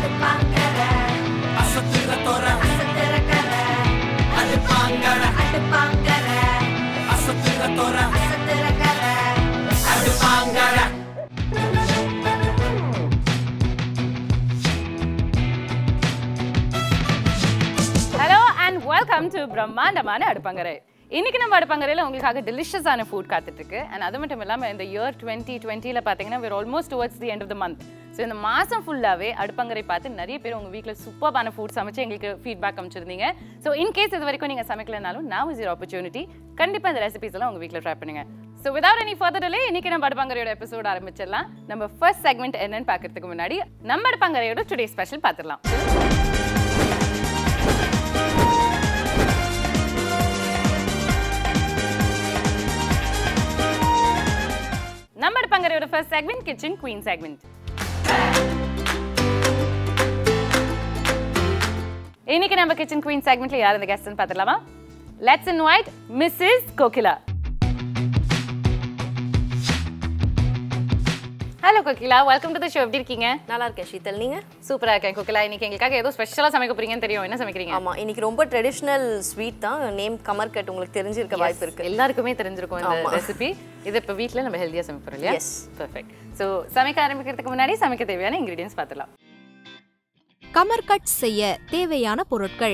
அடுப்பாங்கற அசத்துற தோற அசத்துற கர அடுப்பாங்கற அடுப்பாங்கற அசத்துற தோற அசத்துற கர அடுப்பாங்கற ஹலோ அண்ட் வெல்கம் டு பிரம்மாண்டமான அடுப்பங்கரை இன்னைக்கு நம்ம அடுப்பங்கரையில் உங்களுக்காக டெலிஷியஸான ஃபுட் காத்துட்டு இருக்கு அண்ட் அது மட்டும் இல்லாமல் இந்த இயர் டுவெண்ட்டி டுவெண்ட்டியில் பார்த்தீங்கன்னா we're almost towards the end of the month so இந்த மாதம் ஃபுல்லாகவே அடுப்பங்கரை பார்த்து நிறைய பேர் உங்கள் வீட்டில் சூப்பரான ஃபுட் சமைச்சு எங்களுக்கு ஃபீட்பேக் அமைச்சிருந்தீங்க ஸோ இன் கேஸ் இது வரைக்கும் நீங்கள் சமைக்கலனாலும் now is your opportunity கண்டிப்பாக இந்த ரெசிபிஸ் எல்லாம் உங்கள் வீட்டில் ட்ரை பண்ணுங்க so without any further delay இன்னைக்கு நம்ம அடுப்பங்கரையோட எபிசோட் ஆரம்பிச்சிடலாம் நம்ம ஃபர்ஸ்ட் செக்மெண்ட் என்னன்னு பார்க்கறதுக்கு முன்னாடி நம்ம அடுப்பங்கரையோட டுடே ஸ்பெஷல் பார்த்துடலாம் நம்ம அடுப்பங்கரையோட first segment kitchen queen segment இன்னைக்கு நம்ம கிச்சன் குவீன் செக்மெண்ட்ல யார் இந்த கெஸ்ட்னு பார்த்துடலாமா let's invite Mrs Kokila hello Kokila welcome to the show எப்படி இருக்கீங்க நல்லா இருக்கேன் ஷீதல் நீங்க சூப்பரா இருக்கேன் கோகிலா இன்னைக்கு எங்களுக்காக ஏதோ ஸ்பெஷலா சமைக்க போறீங்கன்னு தெரியும் என்ன சமைக்கிறீங்க ஆமா இன்னைக்கு ரொம்ப ட்ரெடிஷ்னல் ஸ்வீட் தான் நேம் கமர்கட் உங்களுக்கு தெரிஞ்சிருக்க வாய்ப்பு இருக்கு எல்லாருக்குமே தெரிஞ்சிருக்கும் இந்த ஆமா. ரெசிபி இது இப்போ வீட்ல நம்ம ஹெல்தியா சமைப்போம் இல்லையா Yes. பெர்ஃபெக்ட் ஸோ சமைக்க ஆரம்பிக்கிறதுக்கு முன்னாடி சமைக்க தேவையான இன்கிரீடியன்ஸ் பார்த்துலாம் கமர் கட் செய்ய தேவையான பொருட்கள்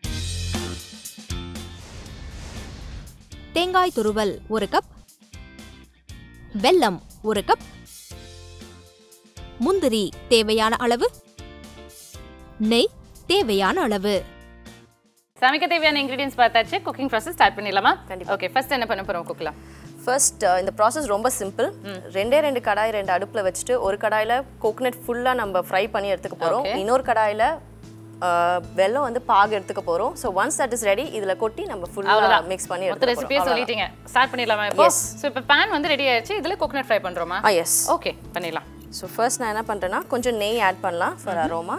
தேங்காய் துருவல் ஒரு கப் வெல்லம் ஒரு கப் முந்திரி தேவையான அளவு நெய் தேவையான அளவு சமைக்க தேவையான இன்கிரீடியன்ஸ் பார்த்தாச்சு குக்கிங் ப்ராசஸ் ஸ்டார்ட் பண்ணிடலாமா கண்டிப்பா. ஓகே ஃபர்ஸ்ட் என்ன பண்ண போறோம் குக்கலாம் ஃபர்ஸ்ட் இந்த ப்ராசஸ் ரொம்ப சிம்பிள் ரெண்டே ரெண்டு கடாய் ரெண்டு அடுப்புல வச்சுட்டு ஒரு கடாயில கோகனட் ஃபுல்லா நம்ம ஃப்ரை பண்ணி எடுத்துக்க போறோம் Okay. இன்னொரு கடாயில அஹ், வெல்லம் வந்து பாகு எடுத்துக்க போறோம் so once that is ready இதுல கொட்டி நம்ம ஃபுல்லா அவ்வளவுதான் மிக்ஸ் பண்ணி மொத்த எடுத்துக்க ரெசிபியே போறோம் சொல்லிட்டீங்க ஸ்டார்ட் பண்ணிடலாமா இப்போ Yes. ஸோ இப்போ பேன் வந்து ரெடி ஆயிடுச்சு இதுல கோகனட் ஃப்ரை பண்றோமா ஆ எஸ் ஓகே பண்ணிடலாம் ஸோ ஃபர்ஸ்ட் நான் என்ன பண்றேன்னா கொஞ்சம் நெய் ஆட் பண்ணலாம் ஃபார் அரோமா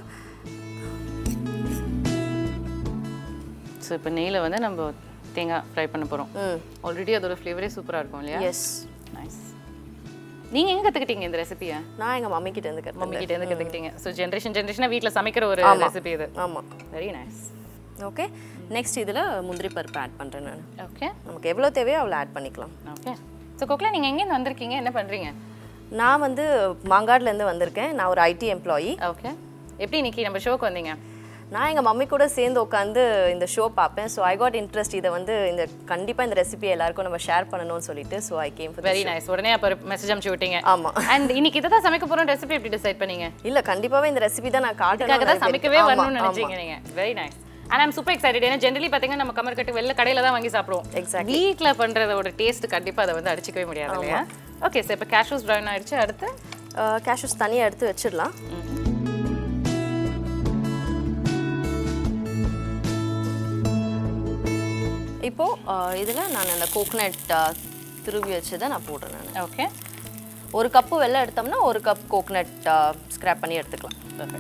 ஸோ இப்போ நெய்யில் வந்து நம்ம தேங்காய் ஃப்ரை பண்ண போறோம் ம் ஆல்ரெடி அதோட ஃப்ளேவரே சூப்பரா இருக்கும் இல்லையா எஸ் நைஸ் நீங்க எங்க கத்துக்கிட்டீங்க இந்த ரெசிபியை நான் எங்க மம்மி கிட்ட இருந்து மம்மி கற்றுக்கிட்டேன் கிட்ட இருந்து கத்துக்கிட்டீங்க ஸோ ஜென்ரேஷன் ஜென்ரேஷனா வீட்ல சமைக்கிற ஒரு ஆமா. ரெசிபி இது ஆமா வெரி நைஸ் ஓகே நெக்ஸ்ட் இதுல முந்திரி பருப்பு ஆட் பண்றேன் நான் ஓகே நமக்கு எவ்வளோ தேவையோ அவ்வளோ ஆட் பண்ணிக்கலாம் ஓகே ஸோ கோகிலா நீங்க எங்கேருந்து வந்திருக்கீங்க என்ன பண்றீங்க நான் வந்து மாங்காட்ல இருந்து வந்திருக்கேன் நான் ஒரு ஐடி எம்ப்ளாயி ஓகே எப்படி இன்னைக்கு நம்ம ஷோக்கு வந்தீங்க நான் எங்கள் மம்மி கூட சேர்ந்து உட்காந்து இந்த ஷோ பார்ப்பேன் ஸோ ஐ காட் இன்ட்ரெஸ்ட் இதை வந்து இந்த கண்டிப்பாக இந்த ரெசிபி எல்லாருக்கும் நம்ம ஷேர் பண்ணணும்னு சொல்லிட்டு so I came very nice உடனே அப்போ மெசேஜ் அனுப்பிச்சு விட்டீங்க ஆமா. அண்ட் இன்னைக்கு இதை தான் சமைக்க போறோம் ரெசிபி எப்படி டிசைட் பண்ணீங்க இல்லை கண்டிப்பாகவே இந்த ரெசிபி தான் நான் இதுக்காக காட்டணும் தான் சமைக்கவே வரணும்னு நினைச்சீங்க நீங்க very nice and I'm super excited ஏன்னா ஜென்ரலி பார்த்தீங்கன்னா நம்ம கமர் கட்டு வெளில கடையில தான் வாங்கி சாப்பிடுவோம் Exactly. வீட்ல பண்றதோட டேஸ்ட் கண்டிப்பா அதை வந்து அடிச்சுக்கவே முடியாது இல்லையா ஓகே சார் இப்போ கேஷ்யூஸ் ப்ரௌன் ஆயிடுச்சு அடுத்து கேஷ்யூஸ் தனியாக எடுத்து வச்சிடலாம் இப்போ இதில் நான் அந்த கோகனட் திருவி வச்சதை நான் போடுறேன் நான் ஓகே ஒரு கப்பு வெள்ளம் எடுத்தோம்னா ஒரு கப் கோகனட் ஸ்க்ராப் பண்ணி எடுத்துக்கலாம்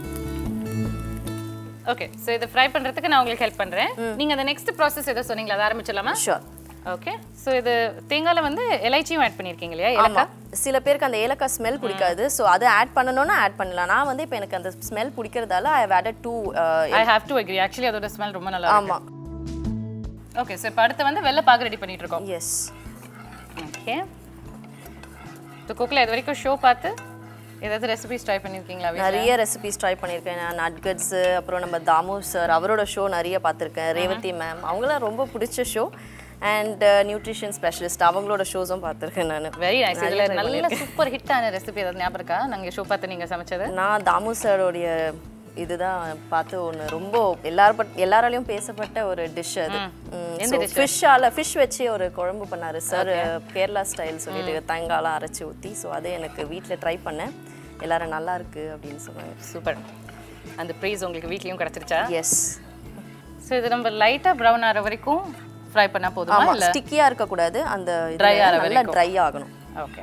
ஓகே ஸோ இதை ஃப்ரை பண்றதுக்கு நான் உங்களுக்கு ஹெல்ப் பண்றேன் நீங்க அந்த நெக்ஸ்ட் ப்ராசஸ் ஏதோ சொன்னீங்களா அதை ஆரம்பிச்சிடலாமா ஷூர் ஓகே ஸோ இது தேங்காயில வந்து இலைச்சியும் ஆட் பண்ணியிருக்கீங்க இல்லையா ஆமா ஏலக்காய் சில பேருக்கு அந்த ஏலக்காய் ஸ்மெல் பிடிக்காது ஸோ அதை ஆட் பண்ணணும்னா ஆட் பண்ணலாம் நான் வந்து இப்போ எனக்கு அந்த ஸ்மெல் பிடிக்கிறதால I added two I have to agree actually அதோட ஸ்மெல் ரொம்ப நல்லா இருக்கு ஆமா ஓகே ஸோ இப்போ அடுத்து வந்து வெள்ளை பாகு ரெடி பண்ணிட்டு இருக்கோம் எஸ் ஓகே ஸோ குக்கில் இது வரைக்கும் ஷோ பார்த்து ஏதாவது ரெசிபிஸ் ட்ரை பண்ணியிருக்கீங்களா வீட்ல? நிறைய ரெசிபிஸ் ட்ரை பண்ணியிருக்கேன் நான் நட்கட்ஸ் அப்புறம் நம்ம தாமு சார் அவரோட ஷோ நிறைய பார்த்துருக்கேன் ரேவதி மேம் அவங்களாம் ரொம்ப பிடிச்ச ஷோ அண்ட் நியூட்ரிஷன் ஸ்பெஷலிஸ்ட் அவங்களோட ஷோஸும் பார்த்துருக்கேன் நான் வெரி நைஸ் நிறைய இதில் try நல்ல சூப்பர் ஹிட்டான ரெசிபி ஏதாவது ஞாபகம் இருக்கா நாங்கள் ஷோ பார்த்து நீங்கள் சமைச்சது நான் தாமு சாரோடைய இதுதான் பார்த்து ஒன்று ரொம்ப எல்லாரும் பட் எல்லாராலையும் பேசப்பட்ட ஒரு டிஷ் அது எந்த dish? ஃபிஷ்ஷால ஃபிஷ் வச்சு ஒரு குழம்பு பண்ணாரு சார் கேரளா ஸ்டைல் சொல்லிட்டு தேங்காய்லாம் அரைச்சி ஊற்றி ஸோ அதை எனக்கு வீட்டில் ட்ரை பண்ணேன் எல்லாரும் நல்லா இருக்கு அப்படின்னு சொன்னாங்க சூப்பர் அந்த ப்ரைஸ் உங்களுக்கு வீட்லேயும் கிடச்சிருச்சா எஸ் ஸோ இது நம்ம லைட்டாக ப்ரௌன் ஆகிற வரைக்கும் ஃப்ரை பண்ணால் போதுமா ஆமா இல்லை ஸ்டிக்கியாக இருக்கக்கூடாது அந்த இதுல Dry ஆகுற நல்லா வரைக்கும். ட்ரை ஆகணும் ஓகே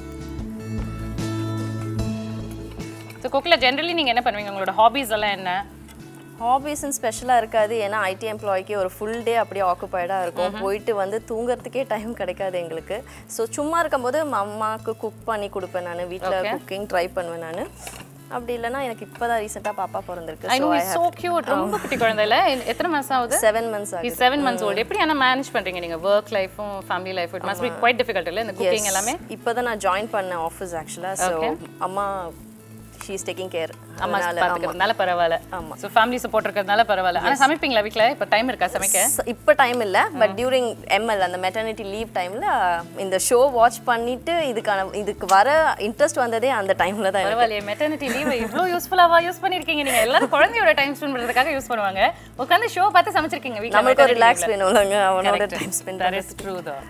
ஸோ குக்கில் ஜென்ரலி நீங்கள் என்ன பண்ணுவீங்க உங்களோட ஹாபீஸ் எல்லாம் என்ன ஹாபீஸ்னு ஸ்பெஷலாக இருக்காது ஏன்னா ஐடி எம்ப்ளாய்க்கு ஒரு ஃபுல் டே அப்படியே ஆக்குப்பைடாக இருக்கும் போயிட்டு வந்து தூங்குறதுக்கே டைம் கிடைக்காது எங்களுக்கு ஸோ சும்மா இருக்கும்போது அம்மாவுக்கு குக் பண்ணி கொடுப்பேன் நான் வீட்டில் குக்கிங் ட்ரை பண்ணுவேன் நான் அப்படி இல்லைன்னா எனக்கு இப்போதான் ரீசெண்டாக பாப்பா பிறந்திருக்கு I know is so cute ரொம்ப குட்டி குழந்தை இல்ல எ- எத்தனை மாசம் ஆகுது செவன் மந்த்ஸ் ஆகுது இஸ் செவன் மந்த்ஸ் ஓல்டு எப்படி ஆனா மேனேஜ் பண்றீங்க நீங்க ஒர்க் லைஃபும் family life it must be quite difficult இல்ல இந்த குக்கிங் எல்லாமே இப்போ தான் நான் ஜாயின் பண்ணேன் ஆஃபீஸ் ஆக்சுவலாக ஸோ அம்மா ஷீ இஸ் டேக்கிங் கேர் அம்மா பாத்துக்கிறதுனால பரவாயில்ல ஆமா. சோ ஃபேமிலி சப்போர்ட் இருக்கிறதுனால பரவாயில்ல ஆனா சமைப்பீங்களா வீட்ல இப்ப டைம் இருக்கா சமைக்க இப்போ டைம் இல்லை பட் டியூரிங் எம்எல் அந்த மெட்டர்னிட்டி லீவ் டைமில் இந்த ஷோ வாட்ச் பண்ணிட்டு இதுக்கான இதுக்கு வர இன்ட்ரெஸ்ட் வந்ததே அந்த டைமில் தான் எனக்கு. பரவாயில்லையே மெட்டர்னிட்டி லீவ் இவ்ளோ யூஸ்ஃபுல்லாவா யூஸ் பண்ணிருக்கீங்க நீங்க எல்லாரும் குழந்தையோட டைம் ஸ்பெண்ட் பண்றதுக்காக யூஸ் பண்ணுவாங்க உட்கார்ந்து ஷோ பார்த்து சமைச்சிருக்கீங்க வீட்ல நம்மளுக்கு ஒரு maternity ரிலாக்ஸ் leave ல. வேணும்லங்க அவனோட Correct. Time spend That is true though.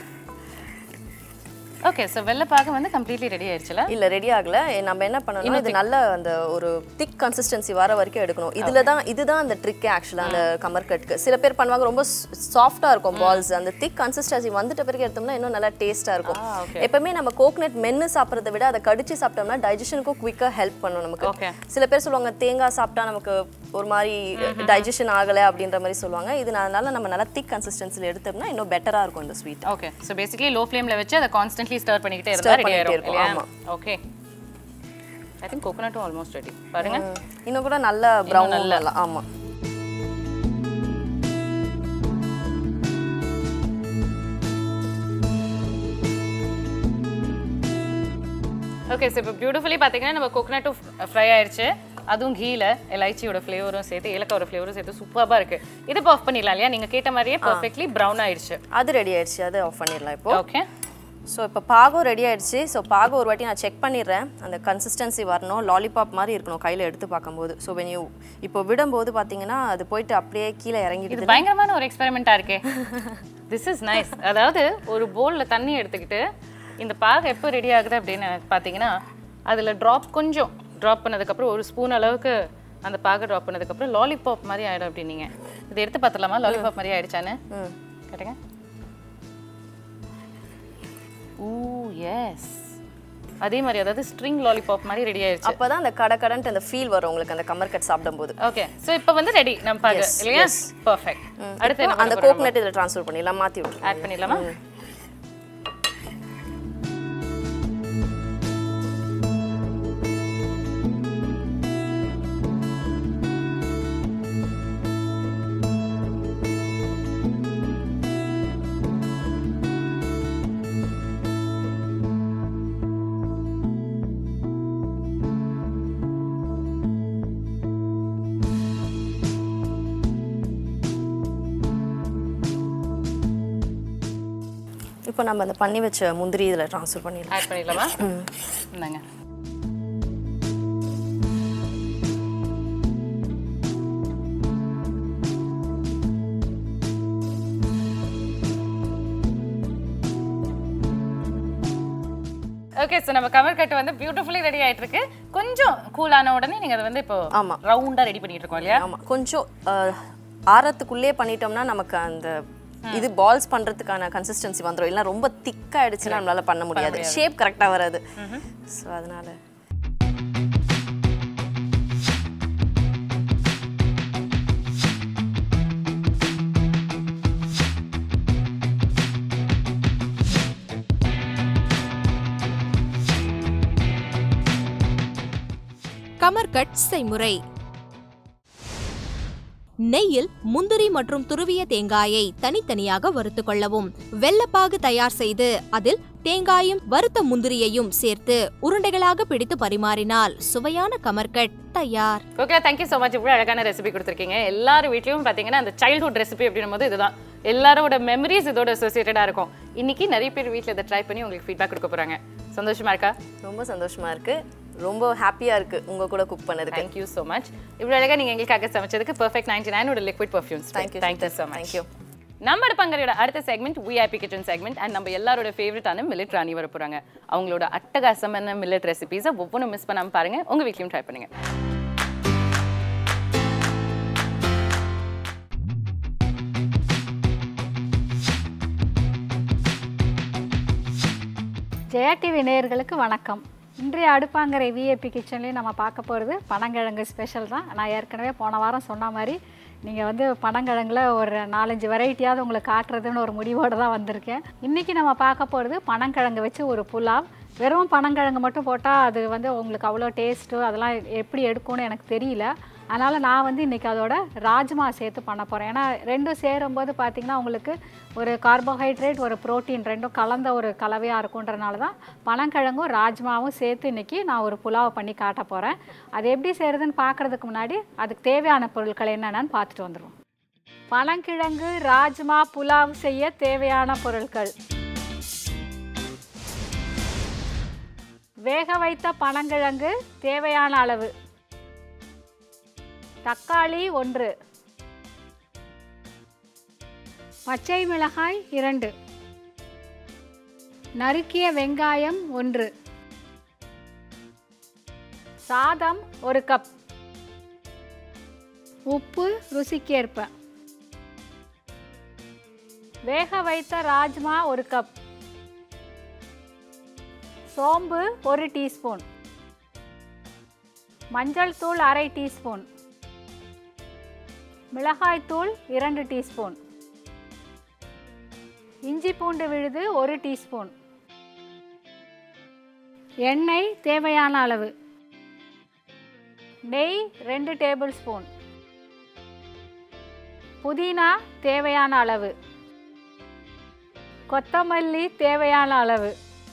Okay so வெள்ளை பாக்கு வந்து கம்ப்ளீட்லி ரெடி ஆயிடுச்சுல இல்ல ரெடி ஆகல எ- நம்ம என்ன பண்ணணும் இது நல்ல அந்த ஒரு திக் கன்சிஸ்டன்சி வர வரைக்கும் எடுக்கணும் இதுல தான் இதுதான் அந்த ட்ரிக்கே ஆக்சுவலா அந்த கமர் கட்க்கு சில பேர் பண்ணுவாங்க ரொம்ப சாஃப்டா இருக்கும் பால்ஸ் அந்த திக் கன்சிஸ்டன்சி வந்துட்ட பிறகு எடுத்தோம்னா இன்னும் நல்லா டேஸ்டா இருக்கும் okay. எப்பவுமே நம்ம கோகனட் மென்னு சாப்பிட்றத விட அதை கடிச்சு சாப்பிட்டோம்னா டைஜஷனுக்கும் குவிக்கா ஹெல்ப் பண்ணும் நமக்கு Okay. சில பேர் சொல்லுவாங்க தேங்காய் சாப்பிட்டா நமக்கு ஒரு மாதிரி டைஜஷன் ஆகல அப்படின்ற மாதிரி சொல்லுவாங்க இது அதனால நம்ம நல்லா திக் கன்சிஸ்டன்சில எடுத்தோம்னா இன்னும் பெட்டரா இருக்கும் இந்த sweet okay so basically low ஃப்ளேம்ல வச்சு அதை கான்ஸ்டன்ட்லி ஸ்டர் பண்ணிக்கிட்டே இருந்தா Stir ரெடி பண்ணிக்கிட்டே ஆயிரும் இருக்கும், இல்லையா ஆமா. ஓகே ஐ திங்க் கோகோனட்டும் ஆல்மோஸ்ட் ரெடி பாருங்க இன்னும் கூட நல்ல ப்ரௌன் நல்லா ஆமா ஓகே ஸோ இப்போ பியூட்டிஃபுல்லி பார்த்தீங்கன்னா நம்ம கோகோனட்டும் ஃப்ரை ஆயிடுச்சு அதுவும் கீல எலைச்சியோட ஃப்ளேவரும் சேர்த்து ஏலக்காவோட ஃப்ளேவரும் சேர்த்து சூப்பராக இருக்கு இது இப்போ ஆஃப் பண்ணிடலாம் இல்லையா நீங்கள் கேட்ட மாதிரியே பர்ஃபெக்ட்லி ப்ரௌன் ஆயிடுச்சு அது ரெடி ஆயிடுச்சு அதை ஆஃப் பண்ணிடலாம் இப்போ ஓகே ஸோ இப்போ பாகம் ரெடி ஆயிடுச்சு ஸோ பாகம் ஒரு வாட்டி நான் செக் பண்ணிடுறேன் அந்த கன்சிஸ்டன்சி வரணும் லாலிபாப் மாதிரி இருக்கணும் கையில் எடுத்து பார்க்கும்போது ஸோ வென் யூ இப்போ விடும்போது பார்த்தீங்கன்னா அது போயிட்டு அப்படியே கீழே இறங்கிடுது இது பயங்கரமான ஒரு எக்ஸ்பெரிமெண்ட்டா இருக்கே திஸ் இஸ் நைஸ் அதாவது ஒரு போல்ல தண்ணி எடுத்துக்கிட்டு இந்த பாகு எப்போ ரெடி ஆகுது அப்படின்னு பார்த்தீங்கன்னா அதில் ட்ராப் கொஞ்சம் ட்ராப் பண்ணதுக்கப்புறம் ஒரு ஸ்பூன் அளவுக்கு அந்த பாகு ட்ராப் பண்ணதுக்கப்புறம் லாலிபாப் மாதிரி ஆயிடும் அப்படின்னீங்க இதை எடுத்து பார்த்துலாமா லாலிபாப் மாதிரி ஆயிடுச்சான்னு கேட்டுங்க ஊ எஸ் அதே மாதிரி அதாவது ஸ்ட்ரிங் லாலிபாப் மாதிரி ரெடி ஆயிடுச்சு அப்போ தான் அந்த கடை கடன்ட்டு அந்த ஃபீல் வரும் உங்களுக்கு அந்த கமர் கட் சாப்பிடும்போது ஓகே ஸோ இப்போ வந்து ரெடி நம்ம பாகு இல்லையா பர்ஃபெக்ட் அடுத்து என்ன அந்த கோகனட் இதில் ட்ரான்ஸ்ஃபர் பண்ணிடலாம் மாற்றி விட்டுருங்க ஆட் பண்ணிடலாமா இப்போ நம்ம அந்த பண்ணி வச்ச முந்திரி இதில் ட்ரான்ஸ்ஃபர் பண்ணிடலாம் ஆட் பண்ணிடலாமா இந்தாங்க ஓகே ஸோ நம்ம கவர் கட்டு வந்து பியூட்டிஃபுல்லி ரெடி ஆயிட்டு இருக்கு கொஞ்சம் கூலான உடனே நீங்க அதை வந்து இப்போ ஆமா. ரவுண்டா ரெடி பண்ணிட்டு இருக்கோம் இல்லையா ஆமாம் கொஞ்சம் அஹ், ஆறத்துக்குள்ளே பண்ணிட்டோம்னா நமக்கு அந்த இது பால்ஸ் பண்றதுக்கான கன்சிஸ்டன்சி வந்துடும் இல்லை ரொம்ப திக்காயிடுச்சுன்னா நம்மளால பண்ண முடியாது ஷேப் கரெக்டாக வராது ஸோ அதனால கமர்கட் செய்முறை நெய்யில் முந்திரி மற்றும் துருவிய தேங்காயை தனித்தனியாக வறுத்து கொள்ளவும் வெல்லப்பாகு தயார் செய்து அதில் தேங்காயும் வறுத்த முந்திரியையும் சேர்த்து உருண்டைகளாக பிடித்து பரிமாறினால் சுவையான கமர்கட் தயார் ஓகே தேங்க்யூ ஸோ மச் இவ்வளோ அழகான ரெசிபி கொடுத்துருக்கீங்க எல்லார் வீட்லயும் பார்த்தீங்கன்னா அந்த சைல்ட்ஹுட் ரெசிபி அப்படின்னும் போது இதுதான் எல்லாரோட மெமரிஸ் இதோட அசோசியேட்டடாக இருக்கும் இன்னைக்கு நிறைய பேர் வீட்டில் இதை ட்ரை பண்ணி உங்களுக்கு ஃபீட்பேக் கொடுக்க போறாங்க சந்தோஷமா இருக்கா ரொம்ப சந்தோஷமா இருக்கு ரொம்ப ஹாப்பியா இருக்கு உங்க கூட குக் பண்ணதுக்கு தேங்க்யூ ஸோ மச் இவ்வளோ அழகாக நீங்கள் எங்களுக்காக சமைச்சதுக்கு பர்ஃபெக்ட் நைன்டி நைனோட liquid perfumes Thank you, thank you so Thank much you. நம்ம அடுப்பங்கரையோட அடுத்த segment VIP kitchen segment and நம்ம எல்லாரோட ஃபேவரட்டான மில்லட் ராணி வர போறாங்க அவங்களோட அட்டகாசமான மில்லட் ரெசிபீஸை ஒவ்வொன்றும் மிஸ் பண்ணாம பாருங்க உங்க வீட்லயும் ட்ரை பண்ணுங்க ஜெயா டிவி நேயர்களுக்கு வணக்கம் இன்றைய அடுப்பாங்கிற விஏபி கிச்சன்லேயும் நம்ம பார்க்க போகிறது பனங்கிழங்கு ஸ்பெஷல் தான் நான் ஏற்கனவே போன வாரம் சொன்ன மாதிரி நீங்கள் வந்து பனங்கிழங்குல ஒரு நாலஞ்சு வெரைட்டியாவது உங்களுக்கு காட்டுறதுன்னு ஒரு முடிவோடு தான் வந்திருக்கேன் இன்றைக்கி நம்ம பார்க்க போகிறது பனங்கிழங்கு வச்சு ஒரு புலாவ் வெறும் பனங்கிழங்கு மட்டும் போட்டால் அது வந்து உங்களுக்கு அவ்வளோ டேஸ்ட்டு அதெல்லாம் எப்படி எடுக்கும்னு எனக்கு தெரியல அதனால் நான் வந்து இன்றைக்கி அதோட ராஜ்மா சேர்த்து பண்ண போகிறேன் ஏன்னா ரெண்டும் சேரும்போது பார்த்திங்கன்னா உங்களுக்கு ஒரு கார்போஹைட்ரேட் ஒரு புரோட்டீன் ரெண்டும் கலந்த ஒரு கலவையாக இருக்குன்றனால தான் பனங்கிழங்கும் ராஜ்மாவும் சேர்த்து இன்றைக்கி நான் ஒரு புலாவை பண்ணி காட்ட போகிறேன் அது எப்படி செய்கிறதுன்னு பார்க்குறதுக்கு முன்னாடி அதுக்கு தேவையான பொருட்கள் என்னென்னு பார்த்துட்டு வந்துடுவோம் பனங்கிழங்கு ராஜ்மா புலாவ் செய்ய தேவையான பொருட்கள் வேக வைத்த பனங்கிழங்கு தேவையான அளவு தக்காளி ஒன்று பச்சை மிளகாய் இரண்டு நறுக்கிய வெங்காயம் ஒன்று சாதம் ஒரு கப் உப்பு ருசிக்கேற்ப வேக வைத்த ராஜ்மா ஒரு கப் சோம்பு ஒரு டீஸ்பூன் மஞ்சள் தூள் அரை டீஸ்பூன் மிளகாய்த்தூள் இரண்டு டீஸ்பூன் இஞ்சி பூண்டு விழுது ஒரு டீஸ்பூன் எண்ணெய் தேவையான அளவு நெய் ரெண்டு டேபிள் ஸ்பூன் புதினா தேவையான அளவு கொத்தமல்லி தேவையான அளவு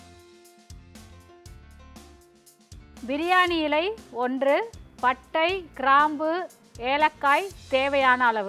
பிரியாணி இலை ஒன்று பட்டை கிராம்பு ஏலக்காய் தேவையான அளவு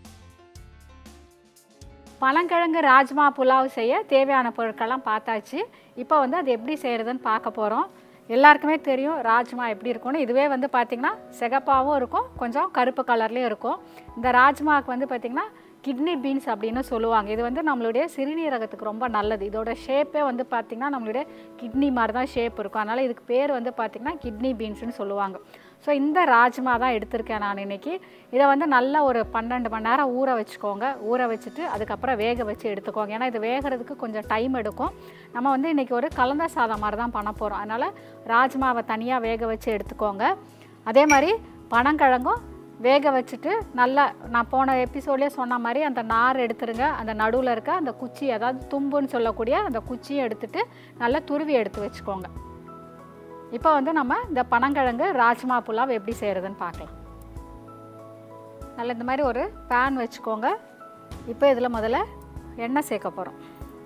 பழங்கிழங்கு ராஜ்மா புலாவ் செய்ய தேவையான பொருட்கள்லாம் பார்த்தாச்சு இப்போ வந்து அது எப்படி செய்கிறதுன்னு பார்க்க போகிறோம் எல்லாருக்குமே தெரியும் ராஜ்மா எப்படி இருக்கும்னு இதுவே வந்து பார்த்திங்கன்னா சிகப்பாகவும் இருக்கும் கொஞ்சம் கருப்பு கலர்லேயும் இருக்கும் இந்த ராஜ்மாவுக்கு வந்து பார்த்திங்கன்னா கிட்னி பீன்ஸ் அப்படின்னு சொல்லுவாங்க இது வந்து நம்மளுடைய சிறுநீரகத்துக்கு ரொம்ப நல்லது இதோட ஷேப்பே வந்து பார்த்திங்கன்னா நம்மளுடைய கிட்னி மாதிரி தான் ஷேப் இருக்கும் அதனால் இதுக்கு பேர் வந்து பார்த்திங்கன்னா கிட்னி பீன்ஸ்னு சொல்லுவாங்க ஸோ இந்த ராஜ்மா தான் எடுத்திருக்கேன் நான் இன்றைக்கி இதை வந்து நல்லா ஒரு பன்னெண்டு மணி நேரம் ஊற வச்சுக்கோங்க ஊற வச்சுட்டு அதுக்கப்புறம் வேக வச்சு எடுத்துக்கோங்க ஏன்னா இது வேகிறதுக்கு கொஞ்சம் டைம் எடுக்கும் நம்ம வந்து இன்றைக்கி ஒரு கலந்த சாதம் மாதிரி தான் பண்ண போகிறோம் அதனால் ராஜ்மாவை தனியாக வேக வச்சு எடுத்துக்கோங்க அதே மாதிரி பனங்கிழங்கும் வேக வச்சுட்டு நல்லா நான் போன எபிசோட்லேயே சொன்ன மாதிரி அந்த நார் எடுத்துருங்க அந்த நடுவில் இருக்க அந்த குச்சி அதாவது தும்புன்னு சொல்லக்கூடிய அந்த குச்சியை எடுத்துட்டு நல்லா துருவி எடுத்து வச்சுக்கோங்க இப்போ வந்து நம்ம இந்த பனங்கிழங்கு ராஜ்மா புலாவ் எப்படி செய்கிறதுன்னு பார்க்கலாம் நல்லா இந்த மாதிரி ஒரு பேன் வச்சுக்கோங்க இப்போ இதில் முதல்ல எண்ணெய் சேர்க்க போகிறோம்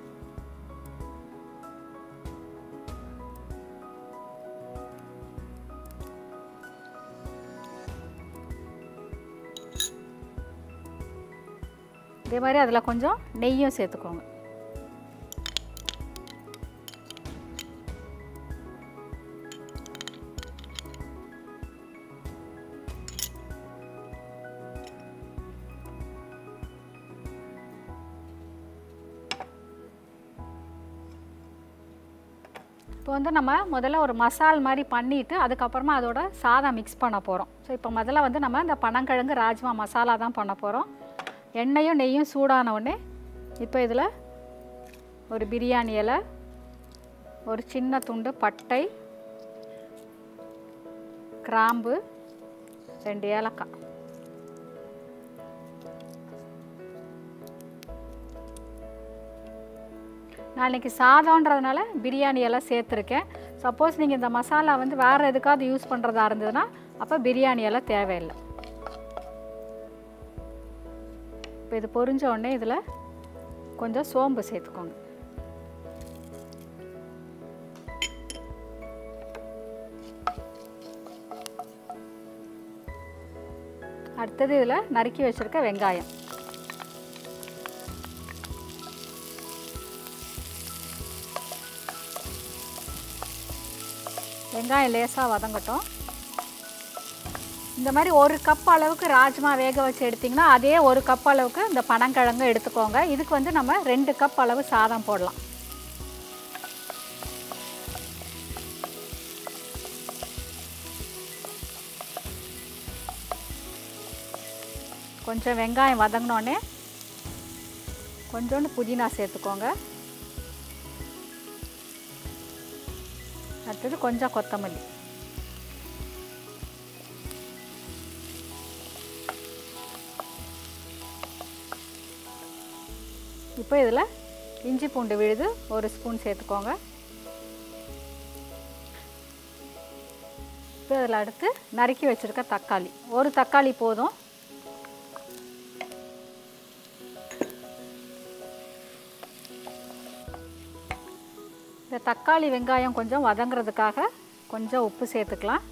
இதே மாதிரி அதில் கொஞ்சம் நெய்யும் சேர்த்துக்கோங்க இப்போ வந்து நம்ம முதல்ல ஒரு மசால் மாதிரி பண்ணிவிட்டு அதுக்கப்புறமா அதோட சாதம் மிக்ஸ் பண்ண போகிறோம் ஸோ இப்போ முதல்ல வந்து நம்ம இந்த பனங்கிழங்கு ராஜ்மா மசாலா தான் பண்ண போகிறோம் எண்ணெயும் நெய்யும் சூடான உடனே இப்போ இதில் ஒரு பிரியாணி இலை ஒரு சின்ன துண்டு பட்டை கிராம்பு ரெண்டு ஏலக்காய் நான் இன்றைக்கி சாதம்ன்றதுனால பிரியாணி எல்லாம் சேர்த்துருக்கேன் சப்போஸ் நீங்கள் இந்த மசாலா வந்து வேறு எதுக்காவது யூஸ் பண்ணுறதா இருந்ததுன்னா அப்போ பிரியாணி எல்லாம் தேவையில்லை இப்போ இது பொரிஞ்ச உடனே இதில் கொஞ்சம் சோம்பு சேர்த்துக்கோங்க அடுத்தது இதில் நறுக்கி வச்சுருக்க வெங்காயம் வெங்காயம் லேசாக வதங்கட்டும் இந்த மாதிரி ஒரு கப் அளவுக்கு ராஜ்மா வேக வச்சு எடுத்திங்கன்னா அதே ஒரு கப் அளவுக்கு இந்த பனங்கிழங்கு எடுத்துக்கோங்க இதுக்கு வந்து நம்ம ரெண்டு கப் அளவு சாதம் போடலாம் கொஞ்சம் வெங்காயம் வதங்கினோடனே கொஞ்சோண்டு புதினா சேர்த்துக்கோங்க அடுத்தது கொஞ்சம் கொத்தமல்லி இப்போ இதில் இஞ்சி பூண்டு விழுது ஒரு ஸ்பூன் சேர்த்துக்கோங்க இப்போ இதில் அடுத்து நறுக்கி வச்சுருக்க தக்காளி ஒரு தக்காளி போதும் இந்த தக்காளி வெங்காயம் கொஞ்சம் வதங்குறதுக்காக கொஞ்சம் உப்பு சேர்த்துக்கலாம்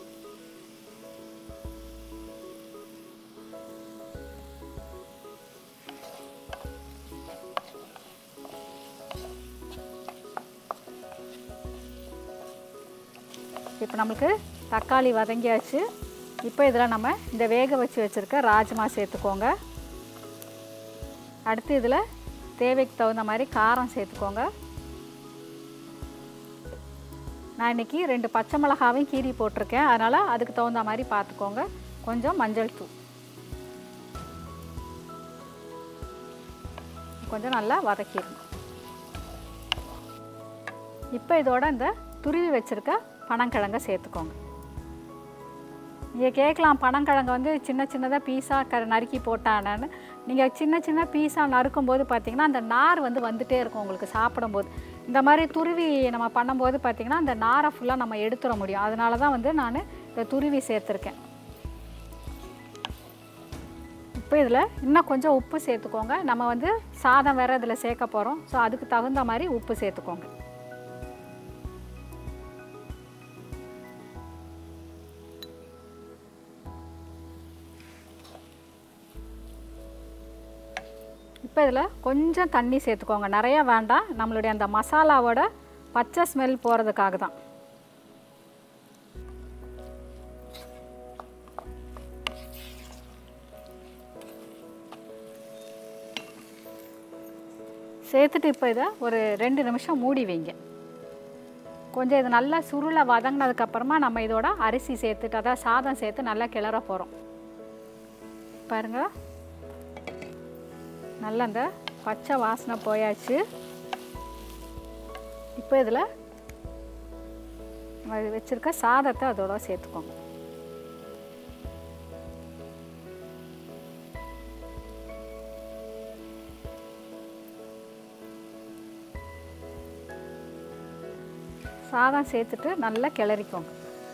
இப்போ நம்மளுக்கு தக்காளி வதங்கியாச்சு இப்போ இதில் நம்ம இந்த வேக வச்சு வச்சுருக்க ராஜ்மா சேர்த்துக்கோங்க அடுத்து இதில் தேவைக்கு தகுந்த மாதிரி காரம் சேர்த்துக்கோங்க நான் இன்றைக்கி ரெண்டு பச்சை மிளகாவையும் கீறி போட்டிருக்கேன் அதனால் அதுக்கு தகுந்த மாதிரி பார்த்துக்கோங்க கொஞ்சம் மஞ்சள் தூள் கொஞ்சம் நல்லா வதக்கிடணும் இப்போ இதோட இந்த துருவி வச்சுருக்க பனங்கிழங்க சேர்த்துக்கோங்க நீங்கள் கேட்கலாம் பனங்கிழங்கு வந்து சின்ன சின்னதாக பீஸாக க நறுக்கி போட்டானேன்னு நீங்கள் சின்ன சின்ன பீஸாக நறுக்கும்போது பார்த்தீங்கன்னா அந்த நார் வந்து வந்துட்டே இருக்கும் உங்களுக்கு சாப்பிடும்போது இந்த மாதிரி துருவி நம்ம பண்ணும்போது பார்த்தீங்கன்னா அந்த நாரை ஃபுல்லாக நம்ம எடுத்துட முடியும் அதனால தான் வந்து நான் இந்த துருவி சேர்த்துருக்கேன் இப்போ இதில் இன்னும் கொஞ்சம் உப்பு சேர்த்துக்கோங்க நம்ம வந்து சாதம் வேறு இதில் சேர்க்க போகிறோம் ஸோ அதுக்கு தகுந்த மாதிரி உப்பு சேர்த்துக்கோங்க இப்போ இதில் கொஞ்சம் தண்ணி சேர்த்துக்கோங்க நிறைய வேண்டாம் நம்மளுடைய அந்த மசாலாவோட பச்சை ஸ்மெல் போகிறதுக்காக தான் சேர்த்துட்டு இப்போ இதை ஒரு ரெண்டு நிமிஷம் மூடி வைங்க கொஞ்சம் இது நல்லா சுருளை வதங்கினதுக்கப்புறமா நம்ம இதோட அரிசி சேர்த்துட்டு அதாவது சாதம் சேர்த்து நல்லா கிளற போகிறோம் பாருங்க நல்லா அந்த பச்சை வாசனை போயாச்சு இப்போ இதில் நம்ம வச்சுருக்க சாதத்தை அதோட சேர்த்துக்கோங்க சாதம் சேர்த்துட்டு நல்லா கிளறிக்கோங்க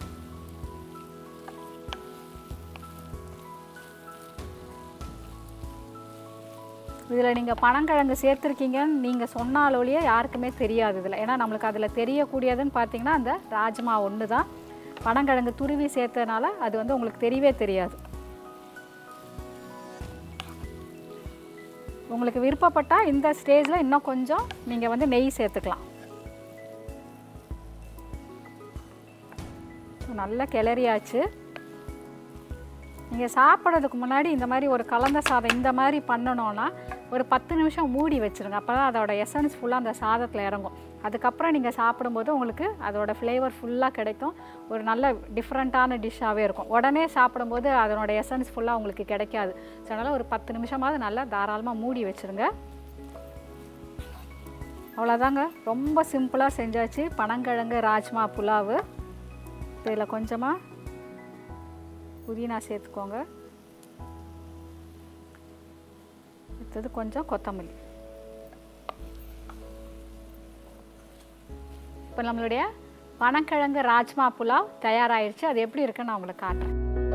இதில் நீங்கள் பனங்கிழங்கு சேர்த்துருக்கீங்கன்னு நீங்கள் சொன்னாலொழிய யாருக்குமே தெரியாது இதில் ஏன்னா நம்மளுக்கு அதில் தெரியக்கூடியதுன்னு பார்த்தீங்கன்னா அந்த ராஜ்மா ஒன்று தான் பனங்கிழங்கு துருவி சேர்த்ததுனால அது வந்து உங்களுக்கு தெரியவே தெரியாது உங்களுக்கு விருப்பப்பட்டால் இந்த ஸ்டேஜில் இன்னும் கொஞ்சம் நீங்கள் வந்து நெய் சேர்த்துக்கலாம் நல்லா கிளறியாச்சு நீங்கள் சாப்பிட்றதுக்கு முன்னாடி இந்த மாதிரி ஒரு கலந்த சாதம் இந்த மாதிரி பண்ணணுன்னா ஒரு பத்து நிமிஷம் மூடி வச்சுருங்க அப்போ தான் அதோட எசன்ஸ் ஃபுல்லாக அந்த சாதத்தில் இறங்கும் அதுக்கப்புறம் நீங்கள் சாப்பிடும்போது உங்களுக்கு அதோட ஃப்ளேவர் ஃபுல்லாக கிடைக்கும் ஒரு நல்ல டிஃப்ரெண்ட்டான டிஷ்ஷாகவே இருக்கும் உடனே சாப்பிடும்போது அதனோட எசன்ஸ் ஃபுல்லாக உங்களுக்கு கிடைக்காது ஸோ அதனால் ஒரு பத்து நிமிஷமாவது நல்லா தாராளமாக மூடி வச்சுருங்க அவ்வளோதாங்க ரொம்ப சிம்பிளாக செஞ்சாச்சு பனங்கிழங்கு ராஜ்மா புலாவு இதில் கொஞ்சமாக புதினா சேர்த்துக்கோங்க அடுத்தது கொஞ்சம் கொத்தமல்லி இப்போ நம்மளுடைய பனக்கிழங்கு ராஜ்மா புலாவ் தயாராகிடுச்சு அது எப்படி இருக்குன்னு நான் உங்களுக்கு காட்டுறேன்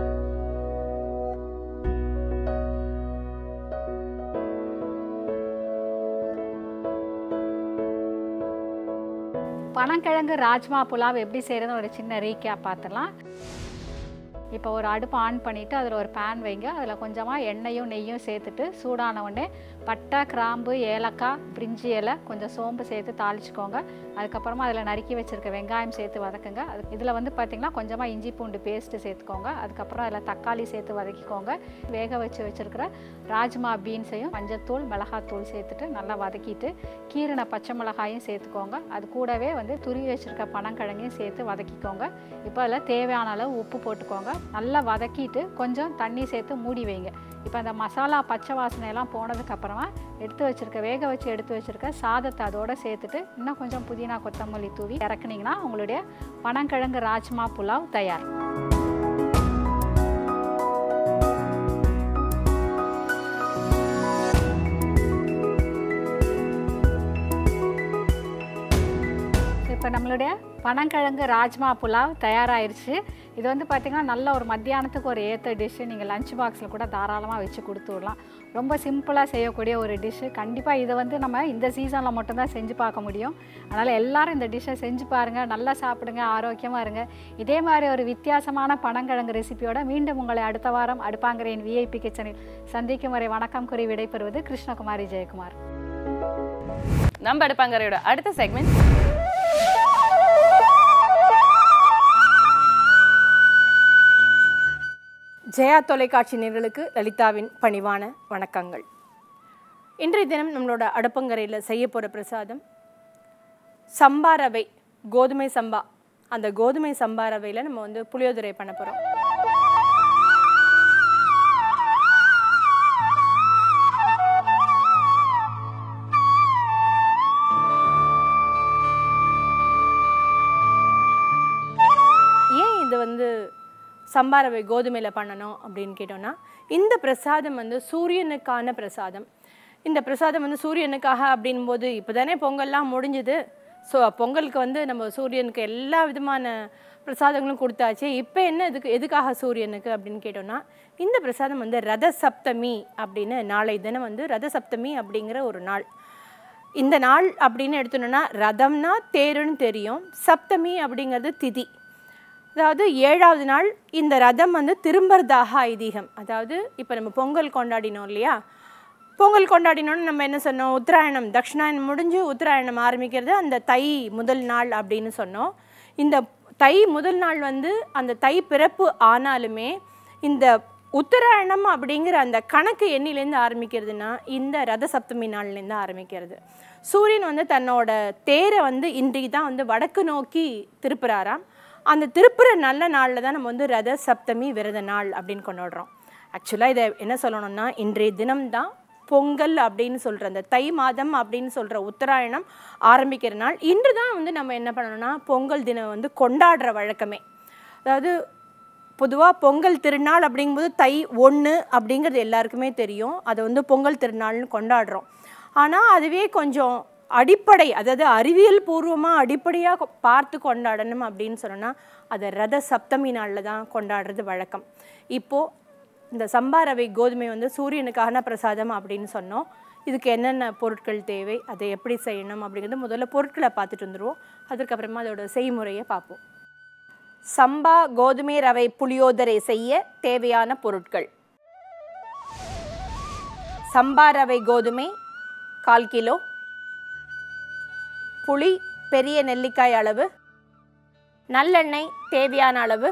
பனங்கிழங்கு ராஜ்மா புலாவ் எப்படி செய்கிறதுன்னு ஒரு சின்ன ரீக்கேப் பார்த்துடலாம் இப்போ ஒரு அடுப்பு ஆன் பண்ணிவிட்டு அதில் ஒரு பேன் வைங்க அதில் கொஞ்சமாக எண்ணெயும் நெய்யும் சேர்த்துட்டு சூடான உடனே பட்டை கிராம்பு ஏலக்காய் பிரிஞ்சி இலை கொஞ்சம் சோம்பு சேர்த்து தாளிச்சுக்கோங்க அதுக்கப்புறமா அதில் நறுக்கி வச்சுருக்க வெங்காயம் சேர்த்து வதக்குங்க அது இதில் வந்து பார்த்திங்கன்னா கொஞ்சமாக இஞ்சி பூண்டு பேஸ்ட்டு சேர்த்துக்கோங்க அதுக்கப்புறம் அதில் தக்காளி சேர்த்து வதக்கிக்கோங்க வேக வச்சு வச்சுருக்கிற ராஜ்மா பீன்ஸையும் மஞ்சத்தூள் மிளகாத்தூள் சேர்த்துட்டு நல்லா வதக்கிட்டு கீரின பச்சை மிளகாயும் சேர்த்துக்கோங்க அது கூடவே வந்து துருவி வச்சுருக்க பனங்கிழங்கையும் சேர்த்து வதக்கிக்கோங்க இப்போ அதில் தேவையான அளவு உப்பு போட்டுக்கோங்க நல்லா வதக்கிட்டு கொஞ்சம் தண்ணி சேர்த்து மூடி வைங்க இப்போ அந்த மசாலா பச்சை வாசனை எல்லாம் போனதுக்கப்புறமா எடுத்து வச்சுருக்க வேக வச்சு எடுத்து வச்சுருக்க சாதத்தை அதோட சேர்த்துட்டு இன்னும் கொஞ்சம் புதினா கொத்தமல்லி தூவி இறக்குனீங்கன்னா உங்களுடைய பனங்கிழங்கு ராஜ்மா புலாவ் தயார் நம்மளுடைய பனங்கிழங்கு ராஜ்மா புலாவ் தயாராகிருச்சு இது வந்து பார்த்திங்கன்னா நல்ல ஒரு மத்தியானத்துக்கு ஒரு ஏற்ற டிஷ்ஷு நீங்கள் லஞ்ச் பாக்ஸில் கூட தாராளமாக வச்சு கொடுத்து விடலாம் ரொம்ப சிம்பிளாக செய்யக்கூடிய ஒரு டிஷ்ஷு கண்டிப்பாக இதை வந்து நம்ம இந்த சீசனில் மட்டும்தான் செஞ்சு பார்க்க முடியும் அதனால் எல்லாரும் இந்த டிஷ்ஷை செஞ்சு பாருங்கள் நல்லா சாப்பிடுங்க ஆரோக்கியமாக இருங்க இதே மாதிரி ஒரு வித்தியாசமான பனங்கிழங்கு ரெசிபியோட மீண்டும் உங்களை அடுத்த வாரம் அடுப்பாங்கரையின் விஐபி கிச்சனில் சந்திக்கும் வரை வணக்கம் கூறி விடைபெறுவது கிருஷ்ணகுமாரி ஜெயக்குமார் நம்ம அடுப்பாங்கரையோட அடுத்த செக்மெண்ட் ஜெயா தொலைக்காட்சி நேர்களுக்கு லலிதாவின் பணிவான வணக்கங்கள் இன்றைய தினம் நம்மளோட அடுப்பங்கரையில் செய்ய போகிற பிரசாதம் சம்பா ரவை கோதுமை சம்பா அந்த கோதுமை சம்பா ரவையில் நம்ம வந்து புளியோதரை பண்ண போகிறோம் ஏன் இது வந்து சம்பா ரவை கோதுமையில் பண்ணணும் அப்படின்னு கேட்டோம்னா இந்த பிரசாதம் வந்து சூரியனுக்கான பிரசாதம் இந்த பிரசாதம் வந்து சூரியனுக்காக அப்படின்போது இப்போ தானே பொங்கல்லாம் முடிஞ்சுது ஸோ பொங்கலுக்கு வந்து நம்ம சூரியனுக்கு எல்லா விதமான பிரசாதங்களும் கொடுத்தாச்சு இப்போ என்ன இதுக்கு எதுக்காக சூரியனுக்கு அப்படின்னு கேட்டோம்னா இந்த பிரசாதம் வந்து ரத சப்தமி அப்படின்னு நாளை தினம் வந்து ரத சப்தமி அப்படிங்கிற ஒரு நாள் இந்த நாள் அப்படின்னு எடுத்தோம்னா ரதம்னா தேருன்னு தெரியும் சப்தமி அப்படிங்கிறது திதி அதாவது ஏழாவது நாள் இந்த ரதம் வந்து திரும்புறதாக ஐதீகம் அதாவது இப்போ நம்ம பொங்கல் கொண்டாடினோம் இல்லையா பொங்கல் கொண்டாடினோன்னு நம்ம என்ன சொன்னோம் உத்தராயணம் தட்சிணாயணம் முடிஞ்சு உத்தராயணம் ஆரம்பிக்கிறது அந்த தை முதல் நாள் அப்படின்னு சொன்னோம் இந்த தை முதல் நாள் வந்து அந்த தை பிறப்பு ஆனாலுமே இந்த உத்தராயணம் அப்படிங்கிற அந்த கணக்கு எண்ணிலேருந்து ஆரம்பிக்கிறதுனா இந்த ரத சப்தமி நாள்லேருந்து ஆரம்பிக்கிறது சூரியன் வந்து தன்னோட தேரை வந்து இன்றைக்கு தான் வந்து வடக்கு நோக்கி திருப்புறாராம் அந்த திருப்புற நல்ல நாளில் தான் நம்ம வந்து ரத சப்தமி விரத நாள் அப்படின்னு கொண்டாடுறோம் ஆக்சுவலாக இதை என்ன சொல்லணும்னா இன்றைய தினம்தான் பொங்கல் அப்படின்னு சொல்கிற அந்த தை மாதம் அப்படின்னு சொல்கிற உத்தராயணம் ஆரம்பிக்கிற நாள் இன்று தான் வந்து நம்ம என்ன பண்ணணும்னா பொங்கல் தினம் வந்து கொண்டாடுற வழக்கமே அதாவது பொதுவாக பொங்கல் திருநாள் அப்படிங்கும்போது தை ஒன்று அப்படிங்கிறது எல்லாருக்குமே தெரியும் அதை வந்து பொங்கல் திருநாள்னு கொண்டாடுறோம் ஆனால் அதுவே கொஞ்சம் அடிப்படை அதாவது அறிவியல் பூர்வமாக அடிப்படையாக பார்த்து கொண்டாடணும் அப்படின்னு சொன்னோன்னா அதை ரத சப்தமி நாளில் தான் கொண்டாடுறது வழக்கம் இப்போது இந்த சம்பா ரவை கோதுமை வந்து சூரியனுக்கான பிரசாதம் அப்படின்னு சொன்னோம் இதுக்கு என்னென்ன பொருட்கள் தேவை அதை எப்படி செய்யணும் அப்படிங்கிறது முதல்ல பொருட்களை பார்த்துட்டு வந்துடுவோம் அதுக்கப்புறமா அதோட செய்முறையை பார்ப்போம் சம்பா கோதுமை ரவை புளியோதரை செய்ய தேவையான பொருட்கள் சம்பா ரவை கோதுமை கால் கிலோ புளி பெரிய நெல்லிக்காய் அளவு நல்லெண்ணெய் தேவையான அளவு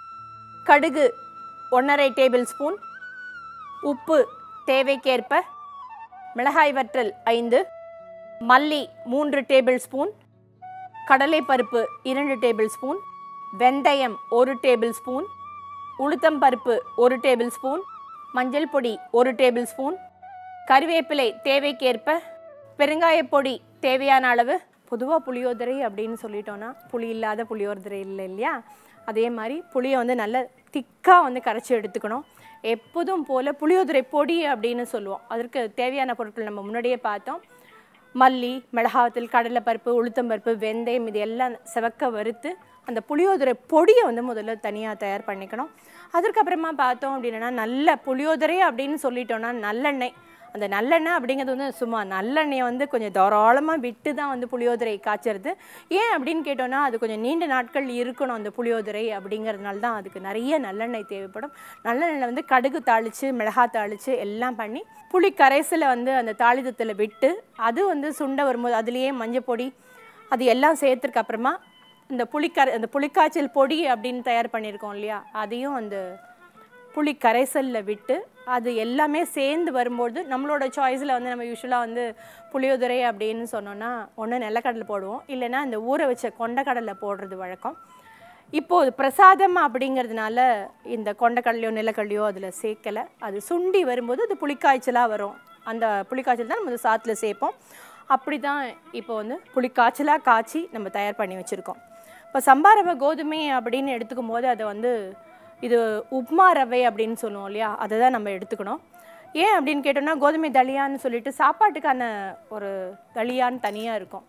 கடுகு ஒன்றரை டேபிள் ஸ்பூன் உப்பு தேவைக்கேற்ப மிளகாய் வற்றல் ஐந்து மல்லி மூன்று டேபிள் ஸ்பூன் கடலைப்பருப்பு இரண்டு டேபிள் ஸ்பூன் வெந்தயம் ஒரு டேபிள் ஸ்பூன் உளுத்தம்பருப்பு ஒரு டேபிள் ஸ்பூன் மஞ்சள் பொடி ஒரு டேபிள் ஸ்பூன் கறிவேப்பிலை தேவைக்கேற்ப பெருங்காயப் பொடி தேவையான அளவு பொதுவாக புளியோதரை அப்படின்னு சொல்லிட்டோன்னா புளி இல்லாத புளியோதரை இல்லை இல்லையா அதே மாதிரி புளியை வந்து நல்ல திக்காக வந்து கரைச்சி எடுத்துக்கணும் எப்போதும் போல் புளியோதரை பொடி அப்படின்னு சொல்லுவோம் அதற்கு தேவையான பொருட்கள் நம்ம முன்னாடியே பார்த்தோம் மல்லி மிளகாத்தூள் கடலைப்பருப்பு உளுத்தம்பருப்பு வெந்தயம் இது எல்லாம் செவக்க வறுத்து அந்த புளியோதரை பொடியை வந்து முதல்ல தனியாக தயார் பண்ணிக்கணும் அதுக்கப்புறமா பார்த்தோம் அப்படின்னா நல்ல புளியோதரை அப்படின்னு சொல்லிட்டோன்னா நல்லெண்ணெய் அந்த நல்லெண்ணெய் அப்படிங்கிறது வந்து சும்மா நல்லெண்ணெயை வந்து கொஞ்சம் தாராளமாக விட்டு தான் வந்து புளியோதரை காய்ச்சறது ஏன் அப்படின்னு கேட்டோன்னா அது கொஞ்சம் நீண்ட நாட்கள் இருக்கணும் அந்த புளியோதரை அப்படிங்கிறதுனால தான் அதுக்கு நிறைய நல்லெண்ணெய் தேவைப்படும் நல்லெண்ணெயில் வந்து கடுகு தாளித்து மிளகாய் தாளித்து எல்லாம் பண்ணி புளி கரைசலை வந்து அந்த தாளிதத்தில் விட்டு அது வந்து சுண்ட வரும்போது அதுலேயே மஞ்சள் பொடி அது எல்லாம் சேர்த்துருக்கு அப்புறமா இந்த புளிக்கரை அந்த புளிக்காய்ச்சல் பொடி அப்படின்னு தயார் பண்ணியிருக்கோம் இல்லையா அதையும் அந்த புளி கரைசலில் விட்டு அது எல்லாமே சேர்ந்து வரும்போது நம்மளோட சாய்ஸில் வந்து நம்ம யூஸ்வலாக வந்து புளியோதரை அப்படின்னு சொன்னோன்னா ஒன்று நிலக்கடலை போடுவோம் இல்லைன்னா இந்த ஊற வச்ச கொண்டக்கடலை போடுறது வழக்கம் இப்போது பிரசாதம் அப்படிங்கிறதுனால இந்த கொண்டக்கடலையோ நிலக்கடலையோ அதில் சேர்க்கலை அது சுண்டி வரும்போது அது புளிக்காய்ச்சலாக வரும் அந்த புளிக்காய்ச்சல் தான் நம்ம சாத்தில் சேர்ப்போம் அப்படி தான் இப்போ வந்து புளிக்காய்ச்சலாக காய்ச்சி நம்ம தயார் பண்ணி வச்சுருக்கோம் இப்போ சம்பா ரவை கோதுமை அப்படின்னு எடுத்துக்கும் போது அதை வந்து இது உப்மா ரவை அப்படின்னு சொல்லுவோம் இல்லையா அதை தான் நம்ம எடுத்துக்கணும் ஏன் அப்படின்னு கேட்டோம்னா கோதுமை தளியான்னு சொல்லிட்டு சாப்பாட்டுக்கான ஒரு தளியான்னு தனியாக இருக்கும்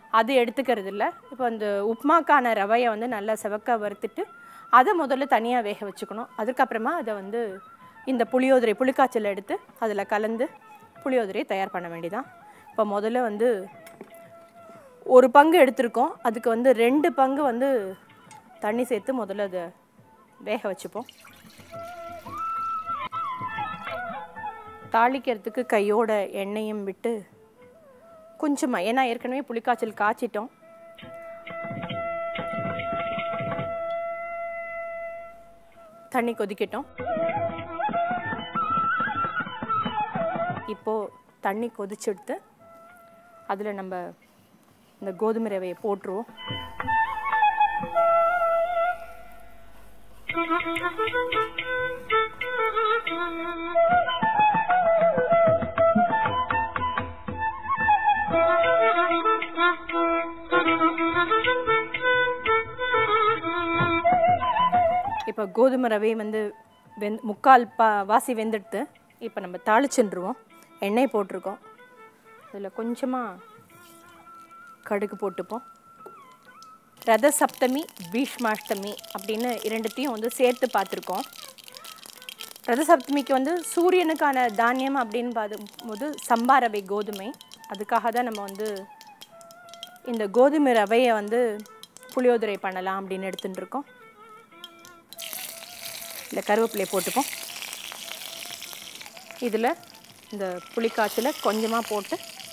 அது எடுத்துக்கிறது இல்லை இப்போ அந்த உப்மாக்கான ரவையை வந்து நல்லா செவக்க வறுத்துட்டு அதை முதல்ல தனியாக வேக வச்சுக்கணும் அதுக்கப்புறமா அதை வந்து இந்த புளியோதரை புளிக்காய்ச்சல் எடுத்து அதில் கலந்து புளியோதரையை தயார் பண்ண வேண்டியதான் இப்போ முதல்ல வந்து ஒரு பங்கு எடுத்திருக்கோம் அதுக்கு வந்து ரெண்டு பங்கு வந்து தண்ணி சேர்த்து முதல்ல அதை வேக வச்சுப்போம் தாளிக்கிறதுக்கு கையோட எண்ணெயும் விட்டு கொஞ்சமாக ஏன்னா ஏற்கனவே புளிக்காய்ச்சல் காய்ச்சிட்டோம் தண்ணி கொதிக்கட்டும் இப்போ தண்ணி கொதிச்செடுத்து அதில் நம்ம இந்த கோதுமை ரவையை போட்டுருவோம் இப்போ கோதுமை ரவை வந்து வெந் முக்கால் பா வாசி வெந்துடுத்து இப்போ நம்ம தாளிச்சுருவோம் எண்ணெய் போட்டிருக்கோம் அதில் கொஞ்சமாக கடுகு போட்டுப்போம் ரத சப்தமி பீஷ்மாஷ்டமி அப்படின்னு இரண்டுத்தையும் வந்து சேர்த்து பார்த்துருக்கோம் ரத சப்தமிக்கு வந்து சூரியனுக்கான தானியம் அப்படின்னு பார்க்கும்போது சம்பா ரவை கோதுமை அதுக்காக தான் நம்ம வந்து இந்த கோதுமை ரவையை வந்து புளியோதரை பண்ணலாம் அப்படின்னு எடுத்துட்டு இருக்கோம் இல்லை கருவேப்பிலையை போட்டுப்போம் இதில் இந்த புளிக்காய்ச்சலை கொஞ்சமாக போட்டு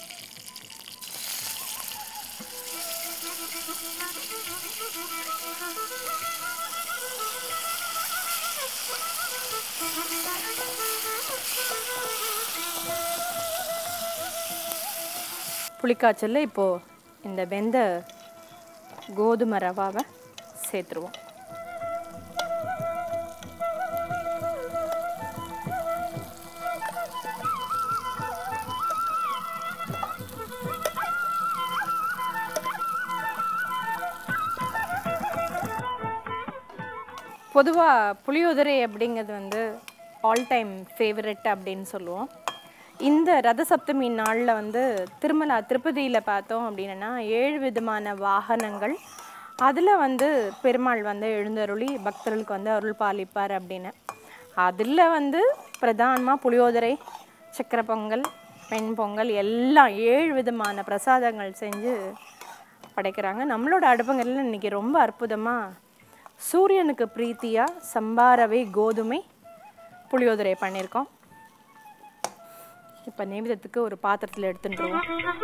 புளிக்காய்ச்சலில் இப்போது இந்த வெந்த கோதுமை ரவாவை சேர்த்துருவோம் பொதுவாக புளியோதரை அப்படிங்கிறது வந்து ஆல் டைம் ஃபேவரட் அப்படின்னு சொல்லுவோம் இந்த ரத சப்தமி நாளில் வந்து திருமலா திருப்பதியில் பார்த்தோம் அப்படின்னா ஏழு விதமான வாகனங்கள் அதில் வந்து பெருமாள் வந்து எழுந்தருளி பக்தர்களுக்கு வந்து அருள் பாலிப்பார் அப்படின்னு அதில் வந்து பிரதானமாக புளியோதரை சக்கரை பொங்கல் பெண் பொங்கல் எல்லாம் ஏழு விதமான பிரசாதங்கள் செஞ்சு படைக்கிறாங்க நம்மளோட அடுப்பங்கள்ல இன்னைக்கு ரொம்ப அற்புதமாக சூரியனுக்கு பிரீத்தியாக சம்பாரவை கோதுமை புளியோதரை பண்ணியிருக்கோம் இப்போ நைவேத்தியத்துக்கு ஒரு பாத்திரத்தில் எடுத்துட்டுருவோம்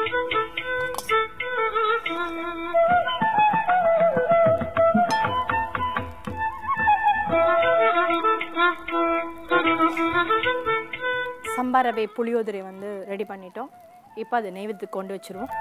சம்பாரவை புளியோதரை வந்து ரெடி பண்ணிட்டோம் இப்போ அது நைவேத்தியத்துக்கு கொண்டு வச்சிருவோம்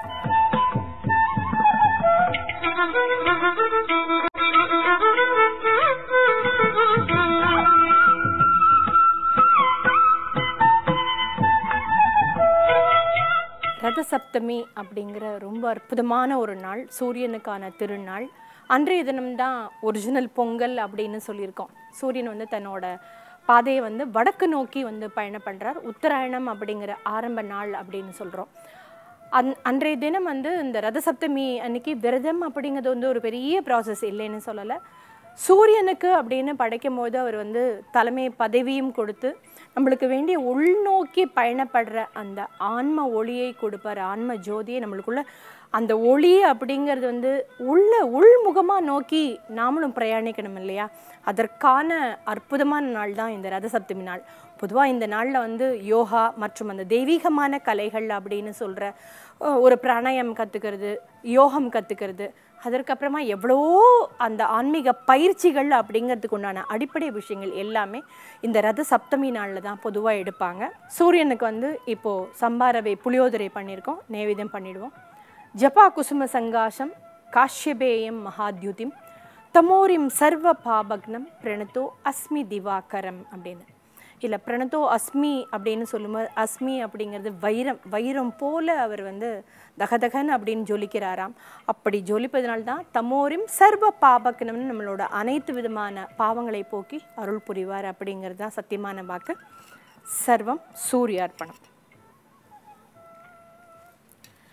ரத சப்தமி அப்படிங்கிற ரொம்ப அற்புதமான ஒரு நாள் சூரியனுக்கான திருநாள் அன்றைய தினம்தான் ஒரிஜினல் பொங்கல் அப்படின்னு சொல்லியிருக்கோம் சூரியன் வந்து தன்னோட பாதையை வந்து வடக்கு நோக்கி வந்து பயணம் பண்ணுறார் உத்தராயணம் அப்படிங்கிற ஆரம்ப நாள் அப்படின்னு சொல்கிறோம் அன் அன்றைய தினம் வந்து இந்த ரத சப்தமி அன்னைக்கு விரதம் அப்படிங்கிறது வந்து ஒரு பெரிய ப்ராசஸ் இல்லைன்னு சொல்லலை சூரியனுக்கு அப்படின்னு படைக்கும் போது அவர் வந்து தலைமை பதவியும் கொடுத்து நம்மளுக்கு வேண்டிய உள்நோக்கி பயணப்படுற அந்த ஆன்ம ஒளியை கொடுப்பார் ஆன்ம ஜோதியை நம்மளுக்குள்ள அந்த ஒளி அப்படிங்கிறது வந்து உள்ள உள்முகமாக நோக்கி நாமளும் பிரயாணிக்கணும் இல்லையா அதற்கான அற்புதமான நாள் தான் இந்த ரத சப்தமி நாள் பொதுவாக இந்த நாளில் வந்து யோகா மற்றும் அந்த தெய்வீகமான கலைகள் அப்படின்னு சொல்கிற ஒரு பிராணாயம் கற்றுக்கிறது யோகம் கற்றுக்கிறது அதற்கப்புறமா எவ்வளோ அந்த ஆன்மீக பயிற்சிகள் அப்படிங்கிறதுக்கு உண்டான அடிப்படை விஷயங்கள் எல்லாமே இந்த ரத சப்தமி நாளில் தான் பொதுவாக எடுப்பாங்க சூரியனுக்கு வந்து இப்போது சம்பாரவை புளியோதரை பண்ணியிருக்கோம் நைவேத்தியம் பண்ணிடுவோம் ஜபா குசும சங்காசம் காஷ்யபேயம் மகாத்யுதிம் தமோரிம் சர்வ பாபக்னம் பிரணதோ அஸ்மி திவாகரம் அப்படின்னு இல்லை பிரணதோ அஸ்மி அப்படின்னு சொல்லும்போது அஸ்மி அப்படிங்கிறது வைரம் வைரம் போல அவர் வந்து தகதகன் அப்படின்னு ஜொலிக்கிறாராம் அப்படி ஜொலிப்பதனால தான் தமோரிம் சர்வ பாபக்னம்னு நம்மளோட அனைத்து விதமான பாவங்களை போக்கி அருள் புரிவார் அப்படிங்கிறது தான் சத்தியமான வாக்கு சர்வம் சூர்யார்ப்பணம்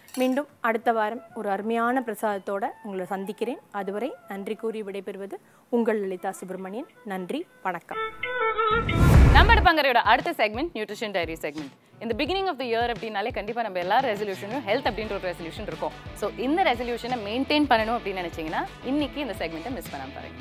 மீண்டும் அடுத்த வாரம் ஒரு அருமையான பிரசாதத்தோட உங்களை சந்திக்கிறேன் அதுவரை நன்றி கூறி விடைபெறுவது உங்கள் லலிதா சுப்பிரமணியன் நன்றி வணக்கம் நம்ம அடுப்பங்கரையோட அடுத்த செக்மெண்ட் நியூட்ரிஷன் டைரி செக்மெண்ட் இந்த பிகினிங் ஆஃப் த இயர் அப்படின்னாலே கண்டிப்பாக நம்ம எல்லா ரெசல்யூஷனும் ஹெல்த் அப்படின்ற ஒரு ரெசல்யூஷன் இருக்கும் ஸோ இந்த ரெசல்யூஷனை மெயின்டைன் பண்ணணும் அப்படின்னு நினைச்சீங்கன்னா இன்னைக்கு இந்த செக்மெண்ட்டை மிஸ் பண்ணாம பாருங்க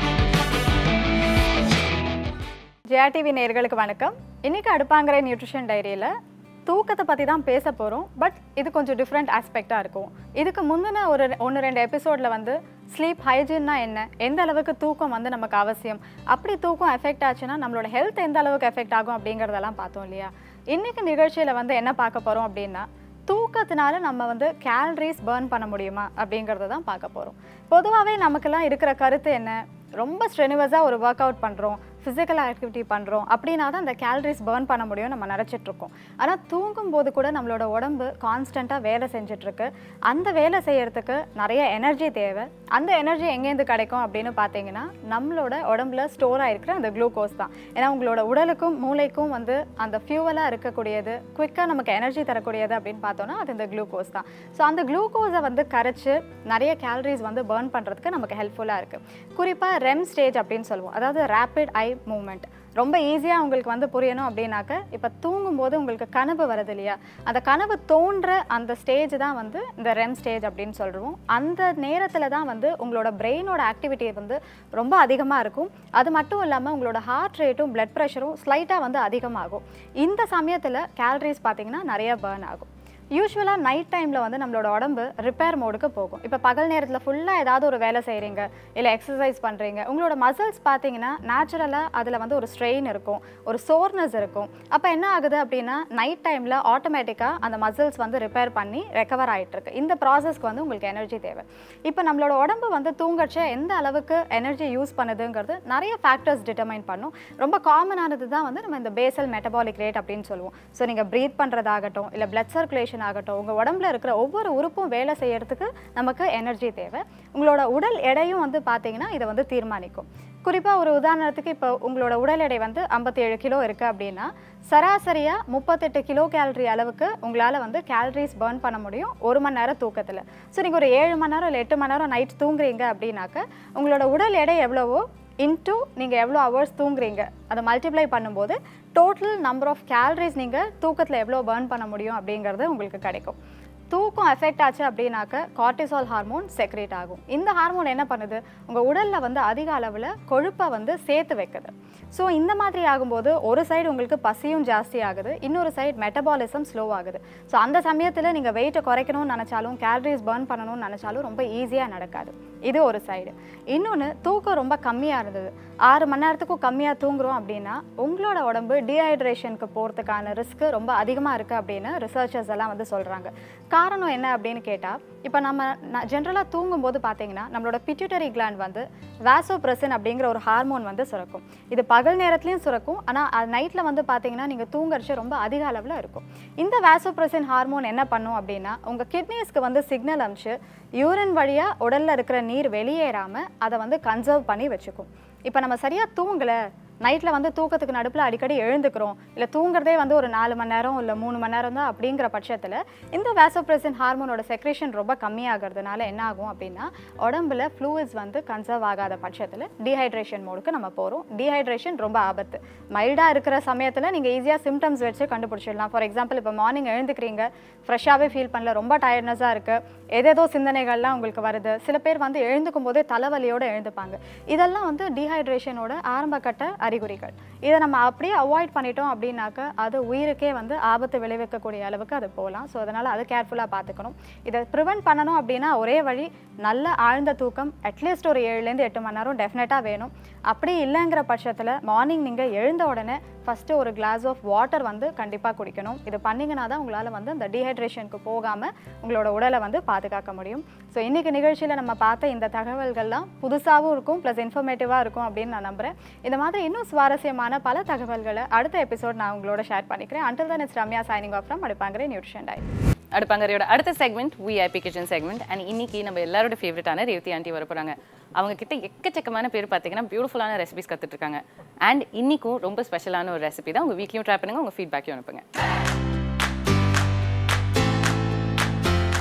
ஜெயா டிவி நேயர்களுக்கு வணக்கம் இன்னைக்கு அடுப்பாங்கிற நியூட்ரிஷன் டைரியில் தூக்கத்தை பற்றி தான் பேச போகிறோம் பட் இது கொஞ்சம் டிஃப்ரெண்ட் ஆஸ்பெக்டாக இருக்கும் இதுக்கு முந்தின ஒரு ஒன்று ரெண்டு எபிசோடில் வந்து ஸ்லீப் ஹைஜீன்னா என்ன எந்த அளவுக்கு தூக்கம் வந்து நமக்கு அவசியம் அப்படி தூக்கம் எஃபெக்ட் ஆச்சுன்னா நம்மளோட ஹெல்த் எந்த அளவுக்கு எஃபெக்ட் ஆகும் அப்படிங்கிறதெல்லாம் பார்த்தோம் இல்லையா இன்னைக்கு நிகழ்ச்சியில் வந்து என்ன பார்க்க போகிறோம் அப்படின்னா தூக்கத்தினால நம்ம வந்து கேலரிஸ் பர்ன் பண்ண முடியுமா அப்படிங்கிறத தான் பார்க்க போகிறோம் பொதுவாகவே நமக்கெல்லாம் இருக்கிற கருத்து என்ன ரொம்ப ஸ்ட்ரெனுவஸாக ஒரு ஒர்க் அவுட் பண்ணுறோம் ஃபிசிக்கல் ஆக்டிவிட்டி பண்ணுறோம் அப்படின்னா தான் அந்த கேலரிஸ் பர்ன் பண்ண முடியும் நம்ம நினச்சிட்டு இருக்கோம் ஆனால் தூங்கும் போது கூட நம்மளோட உடம்பு கான்ஸ்டண்ட்டாக வேலை செஞ்சிட்ருக்கு அந்த வேலை செய்யறதுக்கு நிறைய எனர்ஜி தேவை அந்த எனர்ஜி எங்கேருந்து கிடைக்கும் அப்படின்னு பார்த்தீங்கன்னா நம்மளோட உடம்புல ஸ்டோர் ஆயிருக்கிற அந்த குளுக்கோஸ் தான் ஏன்னா உங்களோட உடலுக்கும் மூளைக்கும் வந்து அந்த ஃபியூவலாக இருக்கக்கூடியது குயிக்காக நமக்கு எனர்ஜி தரக்கூடியது அப்படின்னு பார்த்தோன்னா அது இந்த குளுக்கோஸ் தான் ஸோ அந்த குளுக்கோஸை வந்து கரைச்சு நிறைய கேலரிஸ் வந்து பர்ன் பண்ணுறதுக்கு நமக்கு ஹெல்ப்ஃபுல்லாக இருக்குது குறிப்பாக ரெம் ஸ்டேஜ் அப்படின்னு சொல்லுவோம் அதாவது ரேபிட் ஐ மூமெண்ட் ரொம்ப ஈஸியாக உங்களுக்கு வந்து புரியணும் அப்படின்னாக்க இப்போ தூங்கும்போது உங்களுக்கு கனவு வருது இல்லையா அந்த கனவு தோன்ற அந்த ஸ்டேஜ் தான் வந்து இந்த ரெம் ஸ்டேஜ் அப்படின்னு சொல்கிறோம் அந்த நேரத்தில் தான் வந்து உங்களோட பிரெயினோட ஆக்டிவிட்டி வந்து ரொம்ப அதிகமாக இருக்கும் அது மட்டும் இல்லாமல் உங்களோட ஹார்ட் ரேட்டும் பிளட் ப்ரெஷரும் ஸ்லைட்டாக வந்து அதிகமாகும் இந்த சமயத்தில் கேலரிஸ் பார்த்தீங்கன்னா நிறைய பேர்ன் ஆகும் யூஸ்வலாக நைட் டைமில் வந்து நம்மளோட உடம்பு ரிப்பேர் மோடுக்கு போகும் இப்போ பகல் நேரத்தில் ஃபுல்லாக ஏதாவது ஒரு வேலை செய்கிறீங்க இல்லை எக்ஸசைஸ் பண்ணுறீங்க உங்களோட மசில்ஸ் பார்த்தீங்கன்னா நேச்சுரலாக அதில் வந்து ஒரு ஸ்ட்ரெயின் இருக்கும் ஒரு சோர்னஸ் இருக்கும் அப்போ என்ன ஆகுது அப்படின்னா நைட் டைமில் ஆட்டோமேட்டிக்காக அந்த மசில்ஸ் வந்து ரிப்பேர் பண்ணி ரெக்கவர் ஆகிட்டுருக்கு இந்த ப்ராசஸ்க்கு வந்து உங்களுக்கு எனர்ஜி தேவை இப்போ நம்மளோட உடம்பு வந்து தூங்கச்ச எந்த அளவுக்கு எனர்ஜி யூஸ் பண்ணுதுங்கிறது நிறைய ஃபேக்டர்ஸ் டிட்டர்மைன் பண்ணும் ரொம்ப காமனானது தான் வந்து நம்ம இந்த பேசல் மெட்டபாலிக் ரேட் அப்படின்னு சொல்லுவோம் ஸோ நீங்கள் ப்ரீத் பண்ணுறதாகட்டும் இல்லை பிளட் சர்க்குலேஷன் ஆகட்டும் உங்கள் உடம்புல இருக்கிற ஒவ்வொரு உறுப்பும் வேலை செய்யறதுக்கு நமக்கு எனர்ஜி தேவை உங்களோட உடல் எடையும் வந்து பார்த்தீங்கன்னா இதை வந்து தீர்மானிக்கும் குறிப்பாக ஒரு உதாரணத்துக்கு இப்போ உங்களோட உடல் எடை வந்து ஐம்பத்தி ஏழு கிலோ இருக்குது அப்படின்னா சராசரியாக முப்பத்தெட்டு கிலோ கேலரி அளவுக்கு உங்களால் வந்து கேலரிஸ் பர்ன் பண்ண முடியும் ஒரு மணி நேரம் தூக்கத்தில் ஸோ நீங்கள் ஒரு ஏழு மணி நேரம் இல்லை எட்டு மணி நேரம் நைட் தூங்குறீங்க அப்படின்னாக்க உங்களோட உடல் எடை எவ்வளவோ இன்டூ நீங்கள் எவ்வளோ ஹவர்ஸ் தூங்குறீங்க அதை மல்டிப்ளை பண்ணும்போது டோட்டல் நம்பர் ஆஃப் கேலரிஸ் நீங்கள் தூக்கத்தில் எவ்வளோ பர்ன் பண்ண முடியும் அப்படிங்கிறது உங்களுக்கு கிடைக்கும் தூக்கம் எஃபெக்ட் ஆச்சு அப்படின்னாக்க கார்டிசால் ஹார்மோன் செக்ரேட் ஆகும் இந்த ஹார்மோன் என்ன பண்ணுது உங்கள் உடலில் வந்து அதிக அளவில் கொழுப்பை வந்து சேர்த்து வைக்குது ஸோ இந்த மாதிரி ஆகும்போது ஒரு சைடு உங்களுக்கு பசியும் ஜாஸ்தி ஆகுது இன்னொரு சைடு மெட்டபாலிசம் ஸ்லோ ஆகுது ஸோ அந்த சமயத்தில் நீங்கள் வெயிட்டை குறைக்கணும்னு நினச்சாலும் கேலரிஸ் பர்ன் பண்ணணும்னு நினச்சாலும் ரொம்ப ஈஸியாக நடக்காது இது ஒரு சைடு இன்னொன்று தூக்கம் ரொம்ப கம்மியாக இருந்தது ஆறு மணி நேரத்துக்கும் கம்மியாக தூங்குறோம் அப்படின்னா உங்களோட உடம்பு டீஹைட்ரேஷனுக்கு போகிறதுக்கான ரிஸ்க் ரொம்ப அதிகமாக இருக்குது அப்படின்னு ரிசர்ச்சர்ஸ் எல்லாம் வந்து சொல்கிறாங்க காரணம் என்ன அப்படின்னு கேட்டால் இப்போ நம்ம ஜென்ரலாக தூங்கும்போது பார்த்தீங்கன்னா நம்மளோட பிட்யூட்டரி கிளாண்ட் வந்து வாசோப்ரெசின் அப்படிங்கிற ஒரு ஹார்மோன் வந்து சுரக்கும் இது பகல் நேரத்துலையும் சுரக்கும் ஆனால் நைட்டில் வந்து பார்த்தீங்கன்னா நீங்கள் தூங்குறச்சு ரொம்ப அதிக அளவில் இருக்கும் இந்த வாசோப்ரெசின் ஹார்மோன் என்ன பண்ணும் அப்படின்னா உங்கள் கிட்னிஸ்க்கு வந்து சிக்னல் அமிச்சு யூரின் வழியாக உடலில் இருக்கிற நீர் வெளியேறாமல் அதை வந்து கன்சர்வ் பண்ணி வச்சுக்கும் இப்போ நம்ம சரியாக தூங்கலை நைட்டில் வந்து தூக்கத்துக்கு நடுப்பில் அடிக்கடி எழுந்துக்கிறோம் இல்லை தூங்குறதே வந்து ஒரு நாலு மணி நேரம் இல்லை மூணு மணி நேரம் தான் அப்படிங்கிற பட்சத்தில் இந்த வேசோப்ரெசின் ஹார்மோனோட செக்ரேஷன் ரொம்ப கம்மியாகிறதுனால என்ன ஆகும் அப்படின்னா உடம்புல ஃப்ளூயிட்ஸ் வந்து கன்சர்வ் ஆகாத பட்சத்தில் டீஹைட்ரேஷன் மோடுக்கு நம்ம போகிறோம் டீஹைட்ரேஷன் ரொம்ப ஆபத்து மைல்டாக இருக்கிற சமயத்தில் நீங்கள் ஈஸியாக சிம்டம்ஸ் வச்சு கண்டுபிடிச்சிடலாம் ஃபார் எக்ஸாம்பிள் இப்போ மார்னிங் எழுந்துக்கிறீங்க ஃப்ரெஷ்ஷாகவே ஃபீல் பண்ணல ரொம்ப டயர்ட்னஸாக இருக்குது ஏதேதோ சிந்தனைகள்லாம் உங்களுக்கு வருது சில பேர் வந்து எழுந்துக்கும் போதே தலைவலியோடு எழுந்துப்பாங்க இதெல்லாம் வந்து டீஹைட்ரேஷனோட ஆரம்ப கட்ட அறிகுறிகள் இதை நம்ம அப்படியே அவாய்ட் பண்ணிட்டோம் அப்படின்னாக்க அது உயிருக்கே வந்து ஆபத்து விளைவிக்கக்கூடிய அளவுக்கு அது போகலாம் ஸோ அதனால் அது கேர்ஃபுல்லாக பார்த்துக்கணும் இதை ப்ரிவென்ட் பண்ணணும் அப்படின்னா ஒரே வழி நல்ல ஆழ்ந்த தூக்கம் அட்லீஸ்ட் ஒரு ஏழுலேருந்து எட்டு மணி நேரம் டெஃபினட்டாக வேணும் அப்படி இல்லைங்கிற பட்சத்தில் மார்னிங் நீங்கள் எழுந்த உடனே ஃபஸ்ட்டு ஒரு கிளாஸ் ஆஃப் வாட்டர் வந்து கண்டிப்பாக குடிக்கணும் இது பண்ணிங்கன்னா தான் உங்களால் வந்து அந்த டீஹைட்ரேஷனுக்கு போகாமல் உங்களோட உடலை வந்து பாதுகாக்க முடியும் ஸோ இன்றைக்கி நிகழ்ச்சியில் நம்ம பார்த்த இந்த தகவல்கள்லாம் புதுசாகவும் இருக்கும் ப்ளஸ் இன்ஃபர்மேட்டிவாக இருக்கும் அப்படின்னு நான் நம்புகிறேன் இந்த மாதிரி இன்னும் சுவாரஸ்யமான பல தகவல்களை அடுத்த எபிசோட் நான் உங்களோட ஷேர் பண்ணிக்கிறேன் அண்டில் தான் it's Ramya signing off from அடுப்பாங்கிற நியூட்ரிஷன் டை அடுப்பங்கரையோட அடுத்த segment VIP kitchen segment and இன்னைக்கு நம்ம எல்லாரோட ஃபேவரட்டான ரேவதி ஆண்டி வர போறாங்க அவங்க கிட்ட எக்கச்சக்கமான பேர் பார்த்தீங்கன்னா பியூட்டிஃபுல்லான ரெசிபிஸ் கத்துட்டு இருக்காங்க அண்ட் இன்னைக்கும் ரொம்ப ஸ்பெஷலான ஒரு ரெசிபி தான் உங்க வீட்லயும் ட்ரை பண்ணுங்க உங்க ஃபீட்பேக்கையும் அனுப்புங்க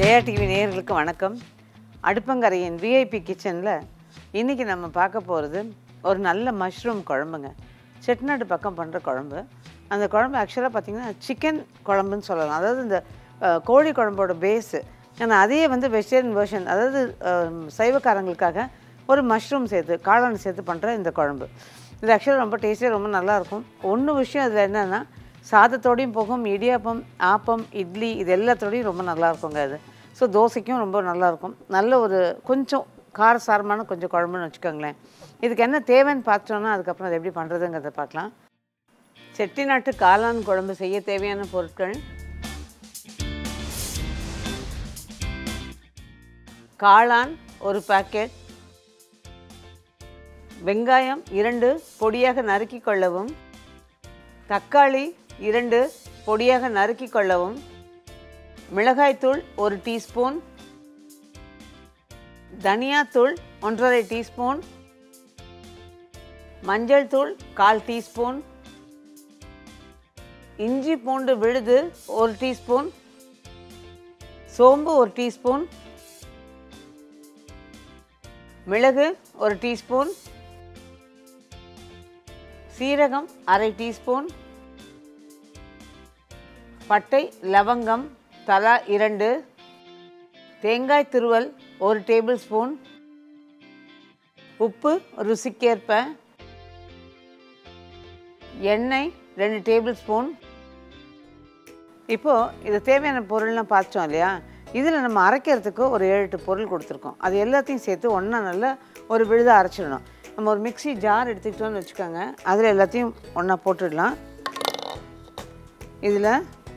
ஜெயா டிவி நேயர்களுக்கு வணக்கம் அடுப்பங்கரையின் விஐபி கிச்சனில் இன்றைக்கி நம்ம பார்க்க போகிறது ஒரு நல்ல மஷ்ரூம் குழம்புங்க செட்டிநாடு பக்கம் பண்ணுற குழம்பு அந்த குழம்பு ஆக்சுவலாக பார்த்திங்கன்னா சிக்கன் குழம்புன்னு சொல்லலாம் அதாவது இந்த அஹ், கோழி குழம்போட பேஸு ஆனால் அதையே வந்து வெஜிடேரியன் வெர்ஷன் அதாவது அஹ், சைவக்காரங்களுக்காக ஒரு மஷ்ரூம் சேர்த்து காளான் சேர்த்து பண்ணுற இந்த குழம்பு இது ஆக்சுவலாக ரொம்ப டேஸ்டியாக ரொம்ப நல்லாயிருக்கும் ஒன்று விஷயம் அதில் என்னென்னா சாதத்தோடையும் போகும் இடியாப்பம் ஆப்பம் இட்லி இது எல்லாத்தோடையும் ரொம்ப நல்லா இருக்குங்க அது ஸோ தோசைக்கும் ரொம்ப நல்லாயிருக்கும் நல்ல ஒரு கொஞ்சம் காரசாரமான கொஞ்சம் குழம்புன்னு வச்சுக்கோங்களேன் இதுக்கு என்ன தேவைன்னு பார்த்தோன்னா அதுக்கப்புறம் அதை எப்படி பண்ணுறதுங்கிறத பார்க்கலாம் செட்டிநாட்டு காளான் குழம்பு செய்ய தேவையான பொருட்கள் காளான் ஒரு பாக்கெட் வெங்காயம் இரண்டு பொடியாக நறுக்கிக் கொள்ளவும் தக்காளி இரண்டு பொடியாக நறுக்கிக் கொள்ளவும் மிளகாய்த்தூள் ஒரு டீஸ்பூன் தனியாத்தூள் ஒன்றரை டீஸ்பூன் மஞ்சள் தூள் கால் டீஸ்பூன் இஞ்சி பூண்டு விழுது ஒரு டீஸ்பூன் சோம்பு ஒரு டீஸ்பூன் மிளகு ஒரு டீஸ்பூன் சீரகம் அரை டீஸ்பூன் பட்டை லவங்கம் தலா இரண்டு தேங்காய் துருவல் ஒரு டேபிள் ஸ்பூன் உப்பு ருசிக்கேற்ப எண்ணெய் ரெண்டு டேபிள் ஸ்பூன் இப்போது இது தேவையான பொருள்லாம் பார்த்தோம் இல்லையா இதில் நம்ம அரைக்கிறதுக்கு ஒரு ஏழு எட்டு பொருள் கொடுத்துருக்கோம் அது எல்லாத்தையும் சேர்த்து ஒன்றா நல்லா ஒரு விழுதாக அரைச்சிடணும் நம்ம ஒரு மிக்ஸி ஜார் எடுத்துக்கிட்டோம்னு வச்சுக்கோங்க அதில் எல்லாத்தையும் ஒன்றா போட்டுடலாம் இதில்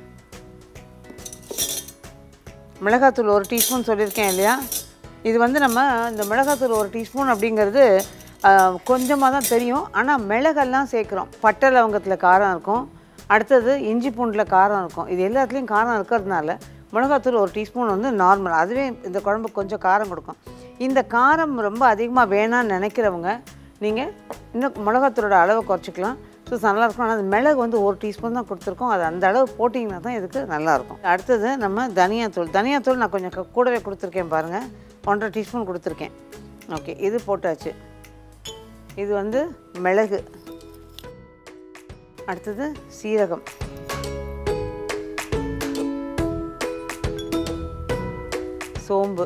மிளகாத்தூள் ஒரு டீஸ்பூன் சொல்லியிருக்கேன் இல்லையா இது வந்து நம்ம இந்த மிளகாத்தூள் ஒரு டீஸ்பூன் அப்படிங்கிறது கொஞ்சமாக தான் தெரியும் ஆனால் மிளகெல்லாம் சேர்க்குறோம் பட்டை லவங்கத்தில் காரம் இருக்கும் அடுத்தது இஞ்சி பூண்டில் காரம் இருக்கும் இது எல்லாத்துலேயும் காரம் இருக்கிறதுனால மிளகாத்தூள் ஒரு டீஸ்பூன் வந்து நார்மல் அதுவே இந்த குழம்புக்கு கொஞ்சம் காரம் கொடுக்கும் இந்த காரம் ரொம்ப அதிகமாக வேணாம்னு நினைக்கிறவங்க நீங்கள் இன்னும் மிளகாத்தூளோட அளவை குறைச்சிக்கலாம் ஸோ நல்லாயிருக்கும் ஆனால் அது மிளகு வந்து ஒரு டீஸ்பூன் தான் கொடுத்துருக்கோம் அது அந்த அளவு போட்டிங்கன்னா தான் இதுக்கு நல்லாயிருக்கும் அடுத்தது நம்ம தனியாத்தூள் தனியாத்தூள் நான் கொஞ்சம் க- கூடவே கொடுத்துருக்கேன் பாருங்கள் ஒன்றரை டீஸ்பூன் கொடுத்துருக்கேன் ஓகே இது போட்டாச்சு இது வந்து மிளகு அடுத்தது சீரகம் சோம்பு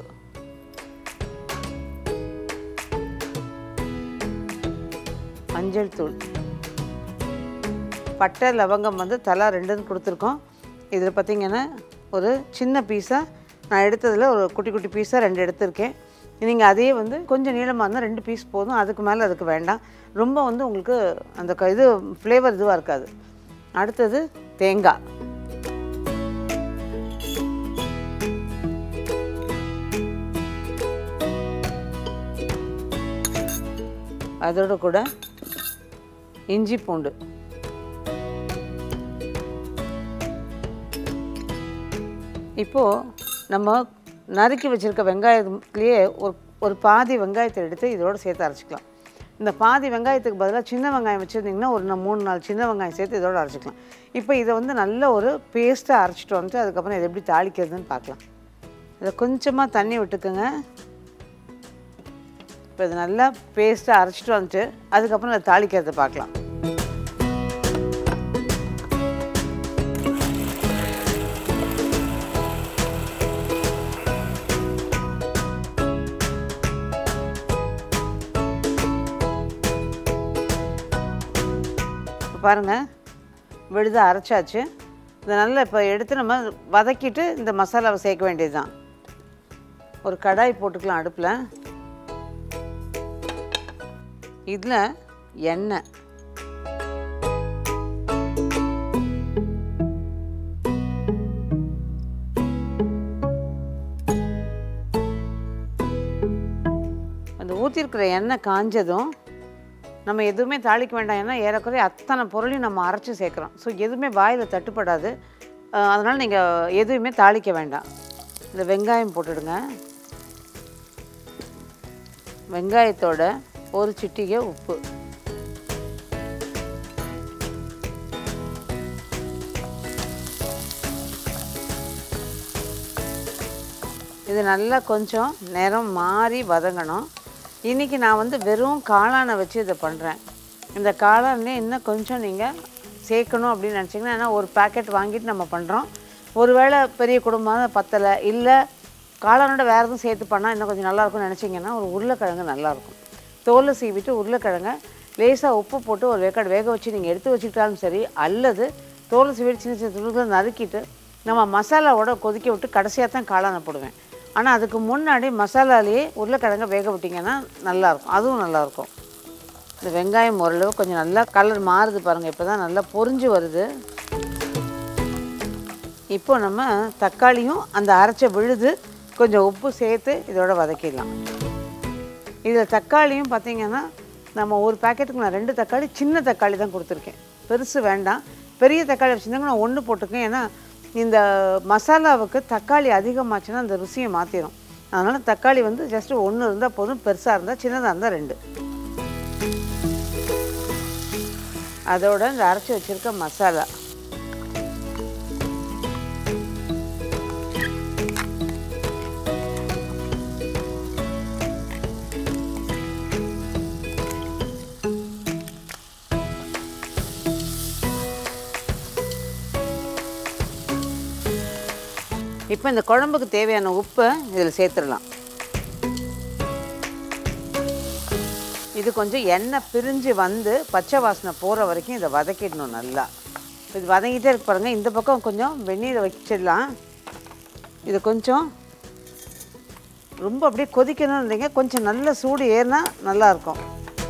மஞ்சள் தூள் பட்டை லவங்கம் வந்து தலா ரெண்டுன்னு கொடுத்துருக்கோம் இதில் பார்த்தீங்கன்னா ஒரு சின்ன பீஸாக நான் எடுத்ததில் ஒரு குட்டி குட்டி பீஸாக ரெண்டு எடுத்திருக்கேன் நீங்கள் அதையே வந்து கொஞ்சம் நீளமாக இருந்தால் ரெண்டு பீஸ் போதும் அதுக்கு மேலே அதுக்கு வேண்டாம் ரொம்ப வந்து உங்களுக்கு அந்த க- இது ஃப்ளேவர் இதுவாக இருக்காது அடுத்தது தேங்காய் அதோட கூட இஞ்சி பூண்டு இப்போது நம்ம நறுக்கி வச்சுருக்க வெங்காயத்துலேயே ஒரு ஒரு பாதி வெங்காயத்தை எடுத்து இதோட சேர்த்து அரைச்சிக்கலாம் இந்த பாதி வெங்காயத்துக்கு பதிலாக சின்ன வெங்காயம் வச்சுருந்திங்கன்னா ஒரு நா- மூணு நாலு சின்ன வெங்காயம் சேர்த்து இதோட அரைச்சிக்கலாம் இப்போ இதை வந்து நல்ல ஒரு பேஸ்ட்டாக அரைச்சிட்டு வந்துட்டு அதுக்கப்புறம் இதை எப்படி தாளிக்கிறதுன்னு பார்க்கலாம் இதை கொஞ்சமாக தண்ணி விட்டுக்குங்க இப்போ இது நல்லா பேஸ்ட்டாக அரைச்சிட்டு வந்துட்டு அதுக்கப்புறம் இதை தாளிக்கிறதை பார்க்கலாம் இப்போ பாருங்கள் விழுது அரைச்சாச்சு இதை நல்லா இப்போ எடுத்து நம்ம வதக்கிட்டு இந்த மசாலாவை சேர்க்க வேண்டியது தான் ஒரு கடாய் போட்டுக்கலாம் அடுப்பில் இதில் எண்ணெய் அந்த ஊற்றிருக்கிற எண்ணெய் காஞ்சதும் நம்ம எதுவுமே தாளிக்க வேண்டாம் ஏன்னா ஏறக்குறைய அத்தனை பொருளையும் நம்ம அரைச்சி சேர்க்குறோம் ஸோ எதுவுமே வாயில் தட்டுப்படாது அதனால் நீங்கள் எதுவுமே தாளிக்க வேண்டாம் இந்த வெங்காயம் போட்டுடுங்க வெங்காயத்தோட ஒரு சிட்டிகை உப்பு இது நல்லா கொஞ்சம் நிறம் மாறி வதங்கணும் இன்றைக்கி நான் வந்து வெறும் காளானை வச்சு இதை பண்ணுறேன் இந்த காளான்லேயே இன்னும் கொஞ்சம் நீங்கள் சேர்க்கணும் அப்படின்னு நினச்சிங்கன்னா ஏன்னா ஒரு பேக்கெட் வாங்கிட்டு நம்ம பண்ணுறோம் ஒருவேளை பெரிய குடும்பம் பத்தலை இல்லை காளானோட வேறு எதுவும் சேர்த்து பண்ணால் இன்னும் கொஞ்சம் நல்லாயிருக்கும்னு நினச்சிங்கன்னா ஒரு உருளைக்கிழங்கு நல்லாயிருக்கும் தோலை சீவிட்டு உருளைக்கிழங்க லேசாக உப்பு போட்டு ஒரு வேக்காடு வேக வச்சு நீங்கள் எடுத்து வச்சுக்கிட்டாலும் சரி அல்லது தோலை சீவிட்டு சின்ன சின்ன துணுக்களை நறுக்கிட்டு நம்ம மசாலாவோட கொதிக்க விட்டு கடைசியாக தான் காளானை போடுவேன் ஆனால் அதுக்கு முன்னாடி மசாலாலேயே உருளைக்கிழங்க வேக விட்டிங்கன்னா நல்லாயிருக்கும் அதுவும் நல்லாயிருக்கும் இந்த வெங்காயம் ஓரளவு கொஞ்சம் நல்லா கலர் மாறுது பாருங்கள் இப்போ தான் நல்லா பொரிஞ்சு வருது இப்போ நம்ம தக்காளியும் அந்த அரைச்ச விழுது கொஞ்சம் உப்பு சேர்த்து இதோட வதக்கிடலாம் இதில் தக்காளியும் பார்த்தீங்கன்னா நம்ம ஒரு பேக்கெட்டுக்கு நான் ரெண்டு தக்காளி சின்ன தக்காளி தான் கொடுத்துருக்கேன் பெருசு வேண்டாம் பெரிய தக்காளி வச்சுருந்தாங்க நான் ஒன்று போட்டிருக்கேன் ஏன்னா இந்த மசாலாவுக்கு தக்காளி அதிகமாச்சுன்னா அந்த ருசியை மாற்றிடும் அதனால் தக்காளி வந்து ஜஸ்ட்டு ஒன்று இருந்தால் போதும் பெருசாக இருந்தால் சின்னதாக இருந்தால் ரெண்டு அதோட இந்த அரைச்சி வச்சுருக்க மசாலா இப்போ இந்த குழம்புக்கு தேவையான உப்பை இதில் சேர்த்துடலாம் இது கொஞ்சம் எண்ணெய் பிரிஞ்சு வந்து பச்சை வாசனை போகிற வரைக்கும் இதை வதக்கிடணும் நல்லா இது வதங்கிட்டே இருக்கு பாருங்கள் இந்த பக்கம் கொஞ்சம் வெந்நீரை வச்சிடலாம் இது கொஞ்சம் ரொம்ப அப்படியே கொதிக்கணும்னு இல்லைங்க கொஞ்சம் நல்ல சூடு ஏறினா நல்லாயிருக்கும்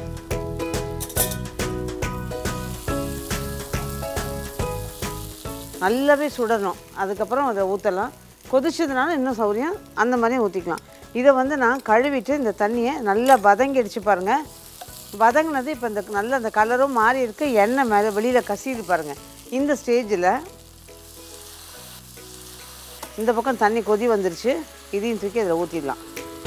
நல்லாவே சுடணும் அதுக்கப்புறம் அதை ஊற்றலாம் கொதிச்சதுனால இன்னும் சௌரியம் அந்த மாதிரியும் ஊற்றிக்கலாம் இதை வந்து நான் கழுவிட்டு இந்த தண்ணியை நல்லா வதங்கிடுச்சு பாருங்கள் வதங்கினது இப்போ இந்த நல்ல அந்த கலரும் மாறி இருக்கு எண்ணெய் மேலே வெளியில் கசியுது பாருங்கள் இந்த ஸ்டேஜில் இந்த பக்கம் தண்ணி கொதி வந்துருச்சு இதையும் தூக்கி அதில் ஊற்றிடலாம்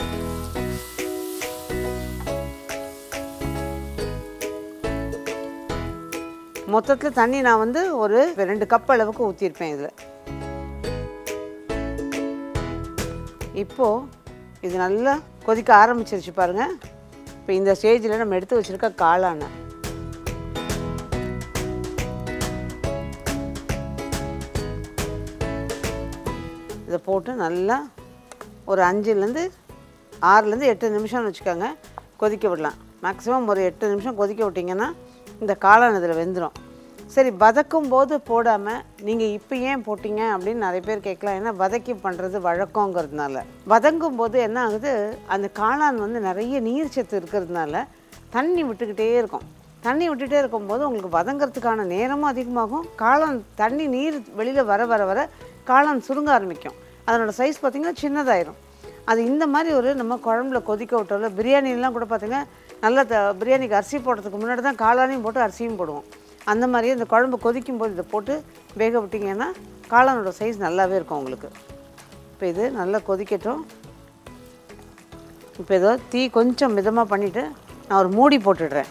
மொத்தத்தில் தண்ணி நான் வந்து ஒரு ரெண்டு கப் அளவுக்கு ஊற்றிருப்பேன் இதில் இப்போது இது நல்லா கொதிக்க ஆரம்பிச்சிருச்சு பாருங்கள் இப்போ இந்த ஸ்டேஜில் நம்ம எடுத்து வச்சுருக்க காளானை இதை போட்டு நல்லா ஒரு அஞ்சுலேருந்து ஆறுலேருந்து எட்டு நிமிஷம்னு வச்சுக்கோங்க கொதிக்க விடலாம் மேக்ஸிமம் ஒரு எட்டு நிமிஷம் கொதிக்க விட்டிங்கன்னா இந்த காளான் இதில் வெந்துடும் சரி வதக்கும் போது போடாமல் நீங்கள் இப்போ ஏன் போட்டீங்க அப்படின்னு நிறைய பேர் கேட்கலாம் ஏன்னா வதக்கி பண்ணுறது வழக்கங்கிறதுனால வதங்கும் போது என்ன ஆகுது அந்த காளான் வந்து நிறைய நீர் சத்து இருக்கிறதுனால தண்ணி விட்டுக்கிட்டே இருக்கும் தண்ணி விட்டுட்டே இருக்கும்போது உங்களுக்கு வதங்கிறதுக்கான நேரமும் அதிகமாகும் காளான் தண்ணி நீர் வெளியில் வர வர வர காளான் சுருங்க ஆரம்பிக்கும் அதனோட சைஸ் பார்த்திங்கன்னா சின்னதாயிரும் அது இந்த மாதிரி ஒரு நம்ம குழம்புல கொதிக்க விட்டோம்ல பிரியாணிலாம் கூட பார்த்திங்கன்னா நல்லா த பிரியாணிக்கு அரிசி போடுறதுக்கு முன்னாடி தான் காளானையும் போட்டு அரிசியும் போடுவோம் அந்த மாதிரியே இந்த குழம்பு கொதிக்கும் போது இதை போட்டு வேக விட்டிங்கன்னா காளானோட சைஸ் நல்லாவே இருக்கும் உங்களுக்கு இப்போ இது நல்லா கொதிக்கட்டும் இப்போ ஏதோ தீ கொஞ்சம் மிதமாக பண்ணிவிட்டு நான் ஒரு மூடி போட்டுடுறேன்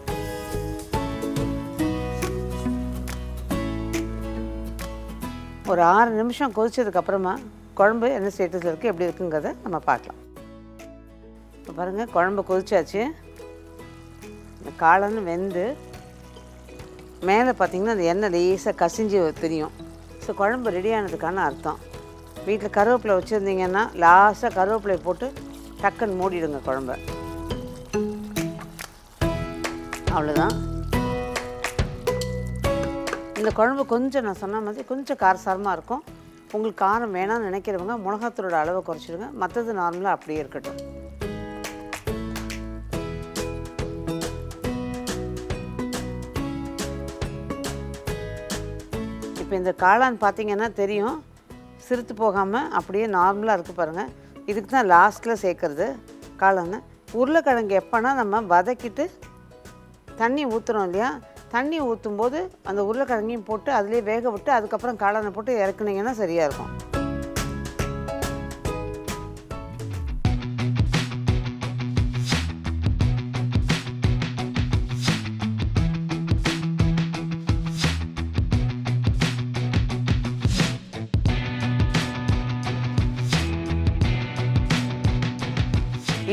ஒரு ஆறு நிமிஷம் கொதிச்சதுக்கப்புறமா குழம்பு என்ன ஸ்டேட்டஸில் இருக்குது எப்படி இருக்குங்கிறத நம்ம பார்க்கலாம் இப்போ பாருங்கள் குழம்பு கொதிச்சாச்சு இந்த காளான் வெந்து மேலே பார்த்தீங்கன்னா அந்த எண்ணெய் லேசாக கசிஞ்சு தெரியும் ஸோ குழம்பு ரெடி ஆனதுக்கான அர்த்தம் வீட்டில் கருவேப்பிலை வச்சுருந்தீங்கன்னா லாஸ்ட்டாக கருவேப்பிலை போட்டு டக்குன்னு மூடிடுங்க குழம்ப அவ்வளோதான் இந்த குழம்பு கொஞ்சம் நான் சொன்ன மாதிரி கொஞ்சம் காரசாரமாக இருக்கும் உங்களுக்கு காரம் வேணாம்னு நினைக்கிறவங்க மிளகாத்தூளோட அளவை குறைச்சிடுங்க மற்றது நார்மலாக அப்படியே இருக்கட்டும் இப்போ இந்த காளான் பார்த்தீங்கன்னா தெரியும் சிறுத்து போகாமல் அப்படியே நார்மலாக இருக்குது பாருங்கள் இதுக்கு தான் லாஸ்ட்டில் சேர்க்குறது காளான் உருளைக்கிழங்கு எப்போனா நம்ம வதக்கிட்டு தண்ணி ஊற்றுறோம் இல்லையா தண்ணி ஊற்றும் போது அந்த உருளைக்கிழங்கையும் போட்டு அதிலே வேக விட்டு அதுக்கப்புறம் காளானை போட்டு இறக்குனீங்கன்னா சரியாக இருக்கும்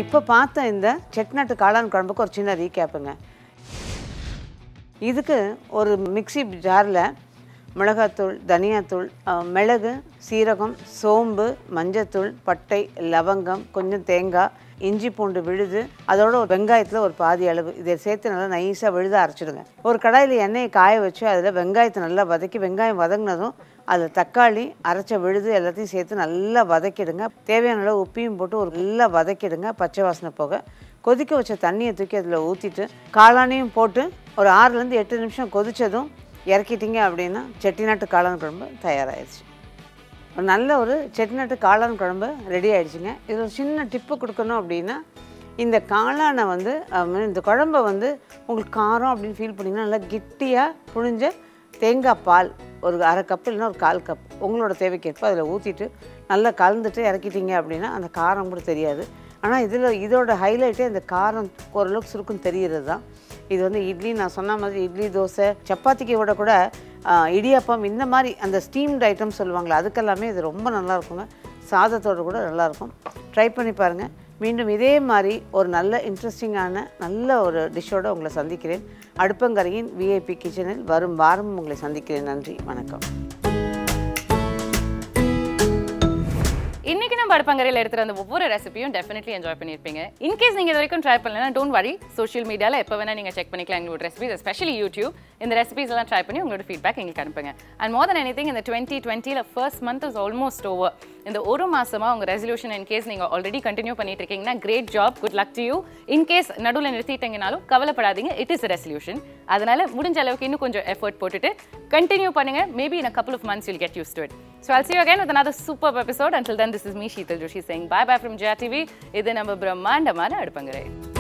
இப்போ பார்த்த இந்த செட்நட்டு காளான் குழம்புக்கு ஒரு சின்ன ரீகேப்புங்க இதுக்கு ஒரு மிக்ஸி ஜாரில் மிளகாத்தூள் தனியாத்தூள் அஹ், மிளகு சீரகம் சோம்பு மஞ்சத்தூள் பட்டை லவங்கம் கொஞ்சம் தேங்காய் இஞ்சி பூண்டு விழுது அதோட ஒரு வெங்காயத்தில் ஒரு பாதி அளவு இதை சேர்த்து நல்லா நைஸாக விழுத அரைச்சிடுங்க ஒரு கடாயில் எண்ணெயை காய வச்சு அதில் வெங்காயத்தை நல்லா வதக்கி வெங்காயம் வதங்கினதும் அதில் தக்காளி அரைச்ச விழுது எல்லாத்தையும் சேர்த்து நல்லா வதக்கிடுங்க தேவையான அளவு உப்பையும் போட்டு ஒரு நல்லா வதக்கிடுங்க பச்சை வாசனை போக கொதிக்க வச்ச தண்ணியை தூக்கி அதில் ஊற்றிட்டு காளானையும் போட்டு ஒரு ஆறுலேருந்து எட்டு நிமிஷம் கொதிச்சதும் இறக்கிட்டீங்க அப்படின்னா செட்டிநாட்டு காளான் குழம்பு தயாராகிடுச்சு ஒரு நல்ல ஒரு செட்டிநாட்டு காளான் குழம்பு ரெடி ஆயிடுச்சுங்க இது ஒரு சின்ன டிப்பு கொடுக்கணும் அப்படின்னா இந்த காளானை வந்து அஹ், இந்த குழம்பை வந்து உங்களுக்கு காரம் அப்படின்னு ஃபீல் பண்ணிங்கன்னா நல்லா கெட்டியாக புழிஞ்ச தேங்காய் பால் ஒரு அரை கப் இல்லைன்னா ஒரு கால் கப் உங்களோட தேவைக்கேற்ப அதில் ஊற்றிட்டு நல்லா கலந்துட்டு இறக்கிட்டீங்க அப்படின்னா அந்த காரம் கூட தெரியாது ஆனால் இதில் இதோட ஹைலைட்டே இந்த காரம் ஓரளவுக்கு சுருக்குன்னு தெரிகிறது தான் இது வந்து இட்லி நான் சொன்ன மாதிரி இட்லி தோசை சப்பாத்திக்கு விட கூட ஆ, இடியாப்பம் இந்த மாதிரி அந்த ஸ்டீம்டு ஐட்டம் சொல்லுவாங்களே அதுக்கெல்லாமே இது ரொம்ப நல்லா இருக்குங்க சாதத்தோடு கூட நல்லாயிருக்கும் ட்ரை பண்ணி பாருங்கள் மீண்டும் இதே மாதிரி ஒரு நல்ல இன்ட்ரெஸ்டிங்கான நல்ல ஒரு டிஷ்ஷோடு உங்களை சந்திக்கிறேன் அடுப்பங்கரையின் விஐபி கிச்சனில் வரும் வாரம் உங்களை சந்திக்கிறேன் நன்றி வணக்கம் இன்னைக்கு நம்ம அடுப்பங்கரையில் எடுத்துகிற அந்த ஒவ்வொரு ரெசிபியும் டெஃபினெட்லி என்ஜாய் பண்ணியிருப்பீங்க இன்கேஸ் நீங்கள் இது வரைக்கும் ட்ரை பண்ணலன்னா டோன்ட் வரி சோஷியல் மீடியாவில் எப்போ வேணால் நீங்கள் செக் பண்ணிக்கலாம் எங்களோட ரெசிபிஸ் எஸ்பெஷலி யூடியூப் இந்த ரெசிபிஸ் எல்லாம் ட்ரை பண்ணி உங்களோட ஃபீட்பேக் எங்களுக்கு அனுப்புங்க and more than anything இந்த டுவெண்ட்டி டுவெண்ட்டியில் first month is almost over இந்த ஒரு மாசமா உங்கள் ரெசல்யூஷன் இன் கேஸ் நீங்கள் ஆல்ரெடி கண்டினியூ பண்ணிட்டு இருக்கீங்கன்னா great job good luck to you in case நடுவில் நிறுத்திட்டீங்கனாலும் கவலைப்படாதீங்க இட் இஸ் ரெசல்யூஷன் அதனால முடிஞ்ச அளவுக்கு இன்னும் கொஞ்சம் எஃபர்ட் போட்டுட்டு கண்டினியூ பண்ணுங்க maybe in a couple of months you'll get used to it so i'll see you again with another superb episode until then this is me sheetal joshi saying bye bye from jaya tv இது நம்ம பிரம்மாண்டமான அடுப்பங்கரை